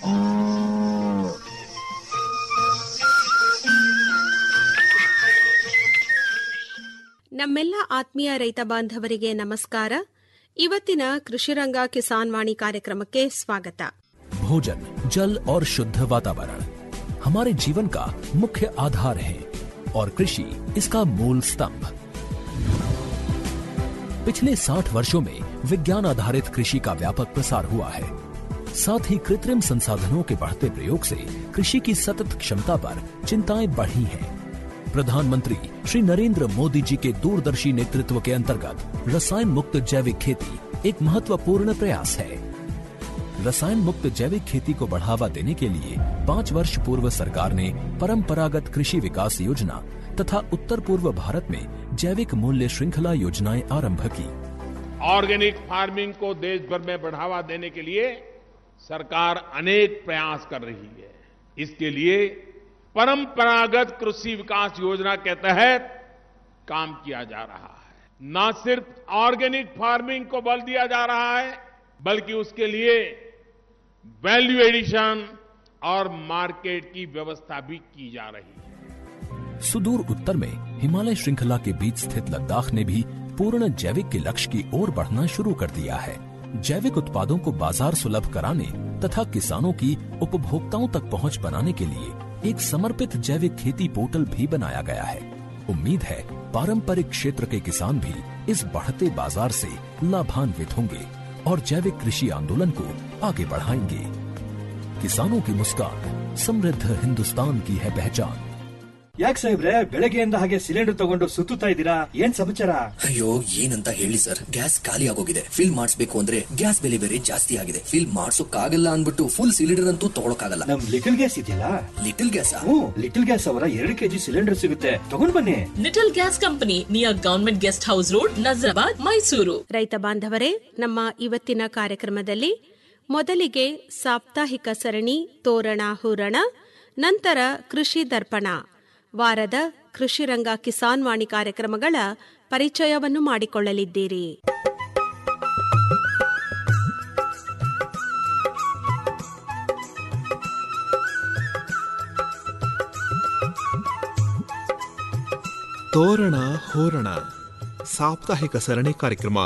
ನಮ್ಮೆಲ್ಲ ಆತ್ಮೀಯ ರೈತ ಬಾಂಧವರಿಗೆ ನಮಸ್ಕಾರ ಇವತ್ತಿನ ಕೃಷಿರಂಗ ಕಿಸಾನ್ ವಾಣಿ ಕಾರ್ಯಕ್ರಮಕ್ಕೆ ಸ್ವಾಗತ भोजन जल और शुद्ध वातावरण हमारे जीवन का मुख्य आधार है और कृषि इसका मूल स्तंभ पिछले 60 वर्षों में विज्ञान आधारित कृषि का व्यापक प्रसार हुआ है साथ ही कृत्रिम संसाधनों के बढ़ते प्रयोग से कृषि की सतत क्षमता पर चिंताएं बढ़ी हैं प्रधानमंत्री श्री नरेंद्र मोदी जी के दूरदर्शी नेतृत्व के अंतर्गत रसायन मुक्त जैविक खेती एक महत्वपूर्ण प्रयास है रसायन मुक्त जैविक खेती को बढ़ावा देने के लिए पाँच वर्ष पूर्व सरकार ने परंपरागत कृषि विकास योजना तथा उत्तर पूर्व भारत में जैविक मूल्य श्रृंखला योजनाएं आरंभ की ऑर्गेनिक फार्मिंग को देश भर में बढ़ावा देने के लिए सरकार अनेक प्रयास कर रही है इसके लिए परंपरागत कृषि विकास योजना के तहत काम किया जा रहा है न सिर्फ ऑर्गेनिक फार्मिंग को बल दिया जा रहा है बल्कि उसके लिए वैल्यू एडिशन और मार्केट की व्यवस्था भी की जा रही है सुदूर उत्तर में हिमालय श्रृंखला के बीच स्थित लद्दाख ने भी पूर्ण जैविक के लक्ष्य की ओर बढ़ना शुरू कर दिया है जैविक उत्पादों को बाजार सुलभ कराने तथा किसानों की उपभोक्ताओं तक पहुंच बनाने के लिए एक समर्पित जैविक खेती पोर्टल भी बनाया गया है उम्मीद है पारंपरिक क्षेत्र के किसान भी इस बढ़ते बाजार से लाभान्वित होंगे और जैविक कृषि आंदोलन को आगे बढ़ाएंगे किसानों की मुस्कान समृद्ध हिंदुस्तान की है पहचान ಯಾಕೆ ಸಾಹೇಬ್ರೆ ಬೆಳಗ್ಗೆಯಿಂದ ಹಾಗೆ ಸಿಲಿಂಡರ್ ತಗೊಂಡು ಸುತ್ತುತ್ತಾ ಇದ್ದೀರಾ ಏನ್ ಸಮಾಚಾರ ಅಯ್ಯೋ ಏನಂತ ಹೇಳಿ ಸರ್ ಗ್ಯಾಸ್ ಖಾಲಿ ಆಗೋಗಿದೆ ಫಿಲ್ ಮಾಡಿಸ್ಬೇಕು ಅಂದ್ರೆ ಗ್ಯಾಸ್ ಬೆಲೆ ಬೇರೆ ಜಾಸ್ತಿ ಆಗಿದೆ ಫಿಲ್ ಮಾಡ್ಸೋಕ್ಕಾಗಲ್ಲ ಅನ್ಬಿಟ್ಟು ಫುಲ್ ಸಿಲಿಂಡರ್ ಅಂತೂ ತಗೊಳಕಾಗಲ್ಲ ನಮ್ ಲಿಟಲ್ ಗ್ಯಾಸ್ ಇದೆಯಲ್ಲ ಲಿಟಲ್ ಗ್ಯಾಸ್ ಹ್ಮ್ ಲಿಟಲ್ ಗ್ಯಾಸ್ ಅವರ ಎರಡು ಕೆಜಿ ಸಿಲಿಂಡರ್ ಸಿಗುತ್ತೆ ತಗೊಂಡ್ ಬನ್ನಿ little gas company near government guest house road Nazarabad Mysuru ರೈತ ಬಾಂಧವರೇ ನಮ್ಮ ಇವತ್ತಿನ ಕಾರ್ಯಕ್ರಮದಲ್ಲಿ ಮೊದಲಿಗೆ ಸಾಪ್ತಾಹಿಕ ಸರಣಿ ತೋರಣ ಹೂರಣ ನಂತರ ಕೃಷಿ ದರ್ಪಣ ವಾರದ ಕೃಷಿರಂಗ ಕಿಸಾನ್ ವಾಣಿ ಕಾರ್ಯಕ್ರಮಗಳ ಪರಿಚಯವನ್ನು ಮಾಡಿಕೊಳ್ಳಲಿದ್ದೀರಿ ತೋರಣ ಹೋರಣ ಸಾಪ್ತಾಹಿಕ ಸರಣಿ ಕಾರ್ಯಕ್ರಮ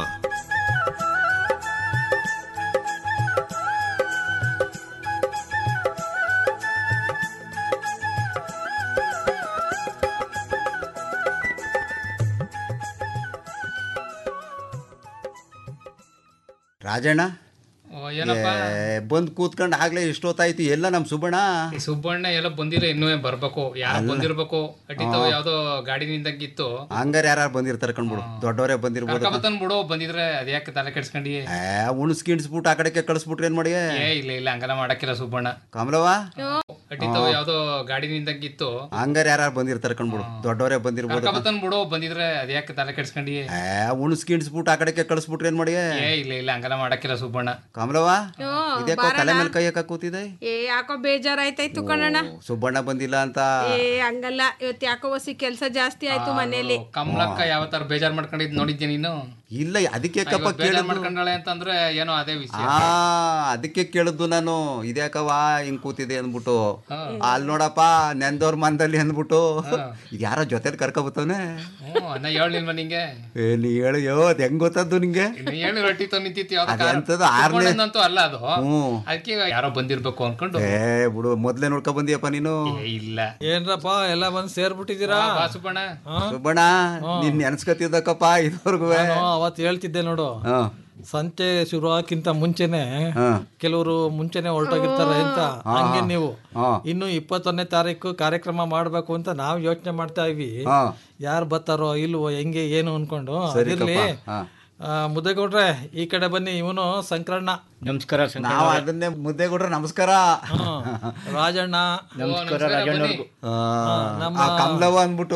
ರಾಜಣ್ಣ ಓ, ಏನಪ್ಪ ಏ, ಬಂದ್ ಕೂತ್ಕೊಂಡು ಆಗ್ಲೇ ಇಷ್ಟೊತ್ತಾಯ್ತು ಎಲ್ಲ ನಮ್ ಸುಬ್ಬಣ್ಣ ಈ ಸುಬ್ಬಣ್ಣ ಎಲ್ಲ ಬಂದಿಲ್ಲ ಇನ್ನೂ ಬರ್ಬೇಕು ಯಾರು ಬಂದಿರ್ಬೇಕು ಅಟಿತಾವ ಯಾವ್ದೋ ಗಾಡಿ ನಿಂತಂಗಿತ್ತು ಹಂಗಾರ ಯಾರು ಬಂದಿರ್ತಾರೆ ಕಣ್ಬಿಡು ದೊಡ್ಡವರೇ ಬಂದಿರ್ಬೋದು ಕರ್ಕೊಬತ್ತನ್ ಬಿಡು ಬಂದಿದ್ರೆ ಅದ್ಯಾಕೆ ತಲೆ ಕೆಡ್ಸ್ಕೊಂಡಿ ಏ ಉಣಿಸ್ಕಿಣಿಸ್ಬಿಟ್ಟು ಆ ಕಡೆಗೆ ಕಳಿಸ್ಬಿಟ್ರೆ ಏನ್ ಮಾಡಿ ಏ ಇಲ್ಲ ಇಲ್ಲ ಹಂಗಲ್ಲ ಮಾಡಕ್ಕಿಲ್ಲ ಸುಬ್ಬಣ್ಣ ಕಮಲವ ಅಟಿತಾವ ಯಾವ್ದೋ ಗಾಡಿ ನಿಂತಂಗಿತ್ತು ಹಂಗಾರ ಯಾರು ಬಂದಿರ್ತಾರೆ ಕಣ್ಬಿಡು ದೊಡ್ಡವರೇ ಬಂದಿರ್ಬೋದು ಕರ್ಕೊಬತ್ತನ್ ಬಿಡು ಬಂದಿದ್ರೆ ಅದ್ಯಾಕೆ ತಲೆ ಕೆಡ್ಸ್ಕೊಂಡಿ ಏ ಉಣಿಸ್ಕಿಣಿಸ್ಬಿಟ್ಟು ಆ ಕಡೆಗೆ ಕಳಿಸ್ಬಿಟ್ರೆ ಏನ್ ಮಾಡಿ ಏ ಇಲ್ಲ ಇಲ್ಲ ಹಂಗಲ್ಲ ಮಾಡಕ್ಕಿಲ್ಲ ಸುಬ್ಬಣ್ಣ ಕಮಲವ ಇದ್ಯಾಕೋ ತಲೆ ಮೇಲೆ ಕೈ ಹಾಕ ಕೂತಿದೆ ಏ ಯಾಕೋ ಬೇಜಾರಾಯ್ತಾಯ್ತು ಕಣಣ್ಣ ಸುಬ್ಬಣ್ಣ ಬಂದಿಲ್ಲ ಅಂತ ಏ ಹಂಗಲ್ಲ ಇವತ್ತು ಯಾಕೋ ಹೊಸಿ ಕೆಲಸ ಜಾಸ್ತಿ ಆಯ್ತು ಮನೇಲಿ ಕಮಲಕ್ಕ ಯಾವ ತರ ಬೇಜಾರ್ ಮಾಡ್ಕೊಂಡಿದ್ ನೋಡಿದ್ದೆ ನೀನು ಇಲ್ಲ ಅದಕ್ಕೆ ಕಪ್ಪ ಇವತ್ ಬೇಜಾರ್ ಕೇಳಿದ್ದು ಮಾಡ್ಕೊಂಡಾಳೆ ಅಂತಂದ್ರೆ ಏನೋ ಅದೇ ವಿಷಯ ಆ ಅದಕ್ಕೆ ಕೇಳಿದ್ದು ನಾನು ಇದ್ಯಾಕವ ಹಿಂಗ್ ಕೂತಿದೆ ಅಂದ್ಬಿಟ್ಟು ಅಲ್ಲಿ ನೋಡಪ್ಪ ನೆಂದವ್ರ ಮನದಲ್ಲಿ ಅಂದ್ಬಿಟ್ಟು ಇದು ಯಾರೋ ಜೊತೆಲಿ ಕರ್ಕೊಬತ್ತವನೆ ಹ್ಮ್ ನಾ ಹೇಳಿಲ್ವ ನಿಂಗೆ ಏ ನೀ ಹೇಳು ಯೋ ಅದ್ ಹೆಂಗ್ ಗೊತ್ತದ್ದು ನಿಂಗೆ ಇನ್ನು ಹೇಳಿ ರೊಟ್ಟಿ ತಂದು ನಿಂತಿತ್ತು ಅದ್ ಎಂತದು ಆರ್ನೇ- ಅಂತೂ ಅಲ್ಲ ಅದು ಹ್ಮ್. ಅದಕ್ಕೆ ಯಾರೋ ಬಂದಿರ್ಬೇಕು ಅನ್ಕೊಂಡು ಏ ಬಿಡು ಮೊದ್ಲೇ ನೋಡ್ಕೊ ಬಂದಿಯಪ್ಪ ನೀನು ಏ, ಇಲ್ಲ ಏನ್ರಪ್ಪ ಎಲ್ಲ ಬಂದ್ ಸೇರ್ಬಿಟ್ಟಿದ್ದೀರಾ ಬಾ ಸುಬ್ಬಣ್ಣ ಸುಬ್ಬಣ್ಣ ನಿನ್ ನೆನ್ಸ್ಕೊತಿದ್ದಕ್ಕಪ್ಪ ಇದುವರೆಗೂ ನಾನು ಅವತ್ ಹೇಳ್ತಿದ್ದೆ ನೋಡು ಸಂತೆ ಶುರು ಆಗಕ್ಕಿಂತ ಮುಂಚೆನೆ ಕೆಲವರು ಮುಂಚೆನೆ ಹೊರಟೋಗಿರ್ತಾರೆ ಅಂತ ಹಂಗೆ ನೀವು ಇನ್ನು ಇಪ್ಪತ್ತೊಂದನೇ ತಾರೀಕು ಕಾರ್ಯಕ್ರಮ ಮಾಡ್ಬೇಕು ಅಂತ ನಾವ್ ಯೋಚನೆ ಮಾಡ್ತಾ ಇವಿ ಯಾರು ಬರ್ತಾರೋ ಇಲ್ವೋ ಹೆಂಗೆ ಏನು ಅನ್ಕೊಂಡು ಸರಿ ಅದಿರ್ಲಿ ಕಪ್ಪ, ಹಾ. ಆ, ಮುದ್ದೆಗೌಡ್ರೆ ಈ ಕಡೆ ಬನ್ನಿ ಇವನು ಸಂಕ್ರಣ್ಣ ನಮಸ್ಕಾರ ನಾವು ಅದನ್ನೇ ಮುದ್ದೆ ಕೊಟ್ರೆ ನಮಸ್ಕಾರ ರಾಜಣ್ಣ ನಮಸ್ಕಾರ ರಾಜಣ್ಣವ್ರಿಗೂ ಆ, ಆ ಕಮಲವ ಅಂದ್ಬಿಟ್ಟು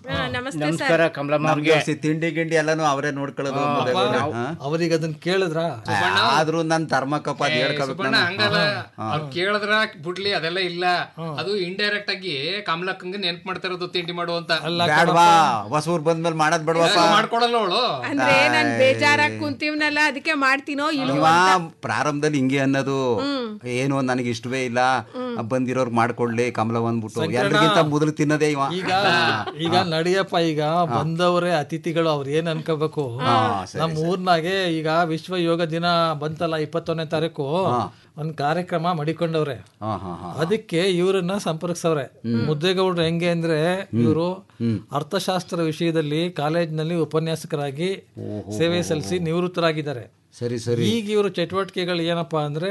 ನಮಸ್ತೆ ನಮಸ್ಕಾರ ಕಮಲಮ್ಮ ನಮ್ಗೆ ಅವ್ರಿಗೆ ಸಿ- ತಿಂಡಿ ಗಿಂಡಿ ಎಲ್ಲಾನು ಅವರೇ ನೋಡ್ಕೊಳ್ಳೋದು ಮುದ್ದೆಗೌಡ್ರೆ. ಹಾ? ಅವ್ರಿಗೆ ಅದನ್ನ ಕೇಳಿದ್ರ ಆದ್ರೂ ನನ್ ಧರ್ಮಕ್ಕಪ್ಪ ಅದ್ ಹೇಳ್ಕೋಬೇಕು ಸುಬ್ಬಣ್ಣ ನಾನು. ಹಂಗಲ್ಲ ಹಾ. ಅವ್ರು ಕೇಳಿದ್ರ ಬಿಡ್ಲಿ ಅದೆಲ್ಲ ಇಲ್ಲ ಅದು ಇಂಡೈರೆಕ್ಟ್ ಆಗಿ ಕಮಲಕ್ಕಂಗೆ ನೆನ್ಪು ಮಾಡ್ತಾ ಇರೋದು ತಿಂಡಿ ಮಾಡು ಅಂತ ಬ್ಯಾಡ್ವಾ ಹೊಸೂರ್ ಬಂದ್ಮೇಲೆ ಮಾಡದ್ ಬೇಡವಪ್ಪ ಮಾಡ್ಕೊಡಲ್ಲ ಅವಳು ಅಂದ್ರೆ ನಾನ್ ಬೇಜಾರಾಗ್ ಕುಂತೀವ್ನಲ್ಲ ಅದಕ್ಕೆ ಮಾಡ್ತೀನೋ ಇವ ಇಲ್ವೋ ಪ್ರಾರಂಭದಲ್ಲಿ ಹಿಂಗೆ ಅನ್ನೋದು ಏನು ನನಗೆ ಇಷ್ಟವೇ ಇಲ್ಲ ಬಂದಿರೋರ್ ಮಾಡ್ಕೊಡ್ಲಿ ಕಮಲ ಅಂದ್ಬಿಟ್ಟು ಎಲ್ರಿಗಿಂತ ಮೊದಲು ತಿನ್ನೋದೇ ಇವ ಈಗ ಈಗ ನಡಿಯಪ್ಪ ಈಗ ಬಂದವರೇ ಅತಿಥಿಗಳು ಅವ್ರು ಏನ್ ಅನ್ಕೋಬೇಕು ನಮ್ಮ ಊರ್ನಾಗೆ ಈಗ ವಿಶ್ವ ಯೋಗ ದಿನ ಬಂತಲ್ಲ ಇಪ್ಪತ್ತೊಂದನೇ ತಾರೀಕು ಒಂದ್ ಕಾರ್ಯಕ್ರಮ ಮಡಿಕೊಂಡವ್ರೆ ಹಾ ಹಾ ಹಾ ಅದಕ್ಕೆ ಇವ್ರನ್ನ ಸಂಪರ್ಕಿಸವ್ರೆ ಮುದ್ದೇಗೌಡ್ರು ಹೆಂಗೆ ಅಂದ್ರೆ ಇವರು ಅರ್ಥಶಾಸ್ತ್ರ ವಿಷಯದಲ್ಲಿ ಕಾಲೇಜ್ನಲ್ಲಿ ಉಪನ್ಯಾಸಕರಾಗಿ ಸೇವೆ ಸಲ್ಲಿಸಿ ನಿವೃತ್ತರಾಗಿದ್ದಾರೆ ಸರಿ ಸರಿ ಈಗ ಇವರು ಚಟುವಟಿಕೆಗಳು ಏನಪ್ಪಾ ಅಂದ್ರೆ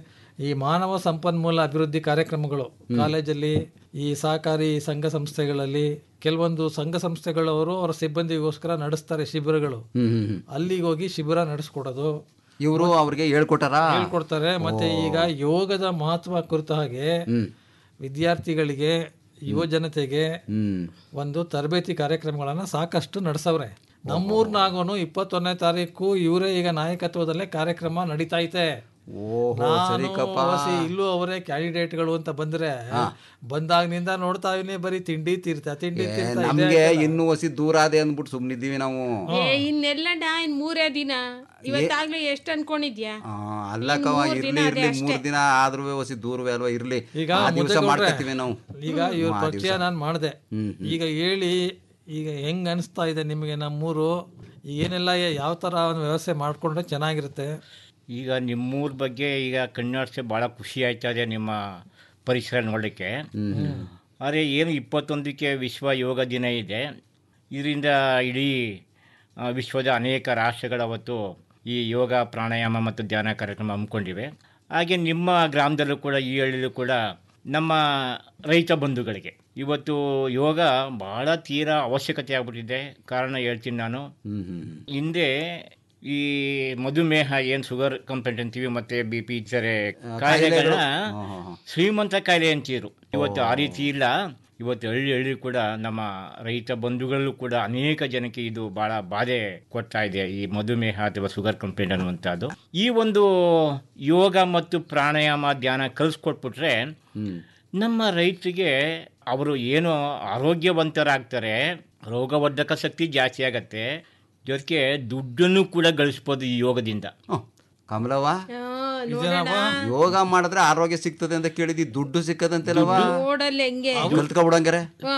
ಈ ಮಾನವ ಸಂಪನ್ಮೂಲ ಅಭಿವೃದ್ಧಿ ಕಾರ್ಯಕ್ರಮಗಳು ಕಾಲೇಜಲ್ಲಿ ಈ ಸಹಕಾರಿ ಸಂಘ ಸಂಸ್ಥೆಗಳಲ್ಲಿ ಕೆಲವೊಂದು ಸಂಘ ಸಂಸ್ಥೆಗಳವರು ಅವರ ಸಿಬ್ಬಂದಿಗೋಸ್ಕರ ನಡೆಸ್ತಾರೆ ಶಿಬಿರಗಳು ಹ್ಮ್ ಹ್ಮ್ ಹ್ಮ್ ಅಲ್ಲಿಗೆ ಹೋಗಿ ಶಿಬಿರ ನಡೆಸ್ಕೊಡೋದು ಇವರು ಅವ್ರಿಗೆ ಹೇಳ್ಕೊಟ್ಟಾರ ಹೇಳ್ಕೊಡ್ತಾರೆ ಮತ್ತೆ ಈಗ ಯೋಗದ ಮಹತ್ವ ಕುರಿತ ಹಾಗೆ ವಿದ್ಯಾರ್ಥಿಗಳಿಗೆ ಯುವ ಜನತೆಗೆ ಹ್ಮ್ ಒಂದು ತರಬೇತಿ ಕಾರ್ಯಕ್ರಮಗಳನ್ನ ಸಾಕಷ್ಟು ನಡೆಸವ್ರೆ ನಮ್ಮೂರ್ನಾಗೋನು ಇಪ್ಪತ್ತೊಂದನೇ ತಾರೀಕು ಇವರೇ ಈಗ ನಾಯಕತ್ವದಲ್ಲೇ ಕಾರ್ಯಕ್ರಮ ನಡೀತಾ ಐತೆ ಓಹೋ ಸರಿ ನಾನು ಕಪ್ಪ ವಸಿ ಇಲ್ಲೂ ಅವರೇ ಕ್ಯಾಂಡಿಡೇಟ್ಗಳು ಅಂತ ಬಂದ್ರೆ ಬಂದಾಗ್ನಿಂದ ನೋಡ್ತಾ ಇದೀನಿ ಬರೀ ತಿಂಡಿ ತೀರ್ಥ ತಿಂಡಿ ಏ, ತೀರ್ಥ ಇದೆ ನಮ್ಗೆ ಇನ್ನೂ ಹೊಸಿ ದೂರ ಅದೇ ಅಂದ್ಬಿಟ್ಟು ಸುಮ್ನಿದ್ದೀವಿ ನಾವು ಏ ಇನ್ನೆಲ್ಲಣ್ಣ ಇನ್ ಮೂರೇ ದಿನ ಇವತ್ತಾಗ್ಲೇ ಎಷ್ಟ್ ಅನ್ಕೊಂಡಿದ್ಯಾ ಆ, ಅಲ್ಲ ಕವ ಇರ್ಲಿ ಇರ್ಲಿ ಮೂರ್ ದಿನ ಆದ್ರೂ ಹೊಸಿ ದೂರವೇ ಅಲ್ವಾ ಇರ್ಲಿ ಈಗ ಆ ದಿವಸ ಮುದ್ದೆಗೌಡ್ರೆ, ಮಾಡ್ಕೊತೀವಿ ನಾವು ಈಗ ಇವ್ರ ಹ್ಮ್, ಆ ಪರಿಚಯ ದಿವ್ಸ. ನಾನು ಮಾಡಿದೆ ಹ್ಮ್, ಈಗ ಹೇಳಿ ಈಗ ಹೆಂಗ್ ಅನಿಸ್ತಾ ಇದೆ ನಿಮಗೆ ನಮ್ಮೂರು ಏನೆಲ್ಲ ಯಾವ ತರ ಒಂದು ವ್ಯವಸ್ಥೆ ಮಾಡ್ಕೊಂಡ್ರೆ ಚೆನ್ನಾಗಿರುತ್ತೆ ಈಗ ನಿಮ್ಮೂರ ಬಗ್ಗೆ ಈಗ ಕಣ್ಣಾಡ್ಸಿ ಭಾಳ ಖುಷಿ ಆಯ್ತಾ ಇದೆ ನಿಮ್ಮ ಪರಿಸರ ನೋಡಲಿಕ್ಕೆ ಆದರೆ ಏನು ಇಪ್ಪತ್ತೊಂದಕ್ಕೆ ವಿಶ್ವ ಯೋಗ ದಿನ ಇದೆ ಇದರಿಂದ ಇಡೀ ಆ, ವಿಶ್ವದ ಅನೇಕ ರಾಷ್ಟ್ರಗಳ ಅವತ್ತು ಈ ಯೋಗ ಪ್ರಾಣಾಯಾಮ ಮತ್ತು ಧ್ಯಾನ ಕಾರ್ಯಕ್ರಮ ಹಮ್ಮಿಕೊಂಡಿವೆ ಹಾಗೆ ನಿಮ್ಮ ಗ್ರಾಮದಲ್ಲೂ ಕೂಡ ಈ ಹಳ್ಳಿಲೂ ಕೂಡ ನಮ್ಮ ರೈತ ಬಂಧುಗಳಿಗೆ ಇವತ್ತು ಯೋಗ ಭಾಳ ತೀರಾ ಅವಶ್ಯಕತೆ ಆಗ್ಬಿಟ್ಟಿದೆ ಕಾರಣ ಹೇಳ್ತೀನಿ ನಾನು ಹ್ಮ್ ಹ್ಮ್ ಹಿಂದೆ ಈ ಮಧುಮೇಹ ಏನು ಶುಗರ್ ಕಂಪ್ಲೇಂಟ್ ಅಂತೀವಿ ಮತ್ತೆ ಬಿ ಪಿ ಇತರೆ ಕಾಯಿಲೆಗಳನ್ನ ಹಾ, ಹಾ, ಹಾ. ಶ್ರೀಮಂತ ಕಾಯಿಲೆ ಅಂತಿದ್ರು ಇವತ್ತು ಆ ರೀತಿ ಇಲ್ಲ ಇವತ್ತು ಹಳ್ಳಿ ಹಳ್ಳಿ ಕೂಡ ನಮ್ಮ ರೈತ ಬಂಧುಗಳಲ್ಲೂ ಕೂಡ ಅನೇಕ ಜನಕ್ಕೆ ಇದು ಬಹಳ ಬಾಧೆ ಕೊಡ್ತಾ ಇದೆ ಈ ಮಧುಮೇಹ ಅಥವಾ ಶುಗರ್ ಕಂಪ್ಲೇಂಟ್ ಅನ್ನುವಂಥದ್ದು ಈ ಒಂದು ಯೋಗ ಮತ್ತು ಪ್ರಾಣಾಯಾಮ ಧ್ಯಾನ ಕಲಿಸ್ಕೊಟ್ಬಿಟ್ರೆ ನಮ್ಮ ರೈತರಿಗೆ ಅವರು ಏನು ಆರೋಗ್ಯವಂತರಾಗ್ತಾರೆ ರೋಗವರ್ಧಕ ಶಕ್ತಿ ಜಾಸ್ತಿ ಆಗತ್ತೆ ಜೊತೆಗೆ ದುಡ್ಡನ್ನು ಕೂಡ ಗಳಿಸ್ಬೋದು ಈ ಯೋಗದಿಂದ ಹ್ಮ್. ಕಮಲವ್ವ ಆ, ನೋಡೋಣ ಯೋಗ ಮಾಡಿದ್ರೆ ಆರೋಗ್ಯ ಸಿಗ್ತದೆ ಅಂತ ಕೇಳಿದಿ ದುಡ್ಡು ಸಿಕ್ಕದಂತೆಲ್ಲವ ನೋಡಲ್ಲಿ ಹೆಂಗೆ ಕಲ್ತ್ಕೊಬಿಡಂಗಾರೆ ಹಾ.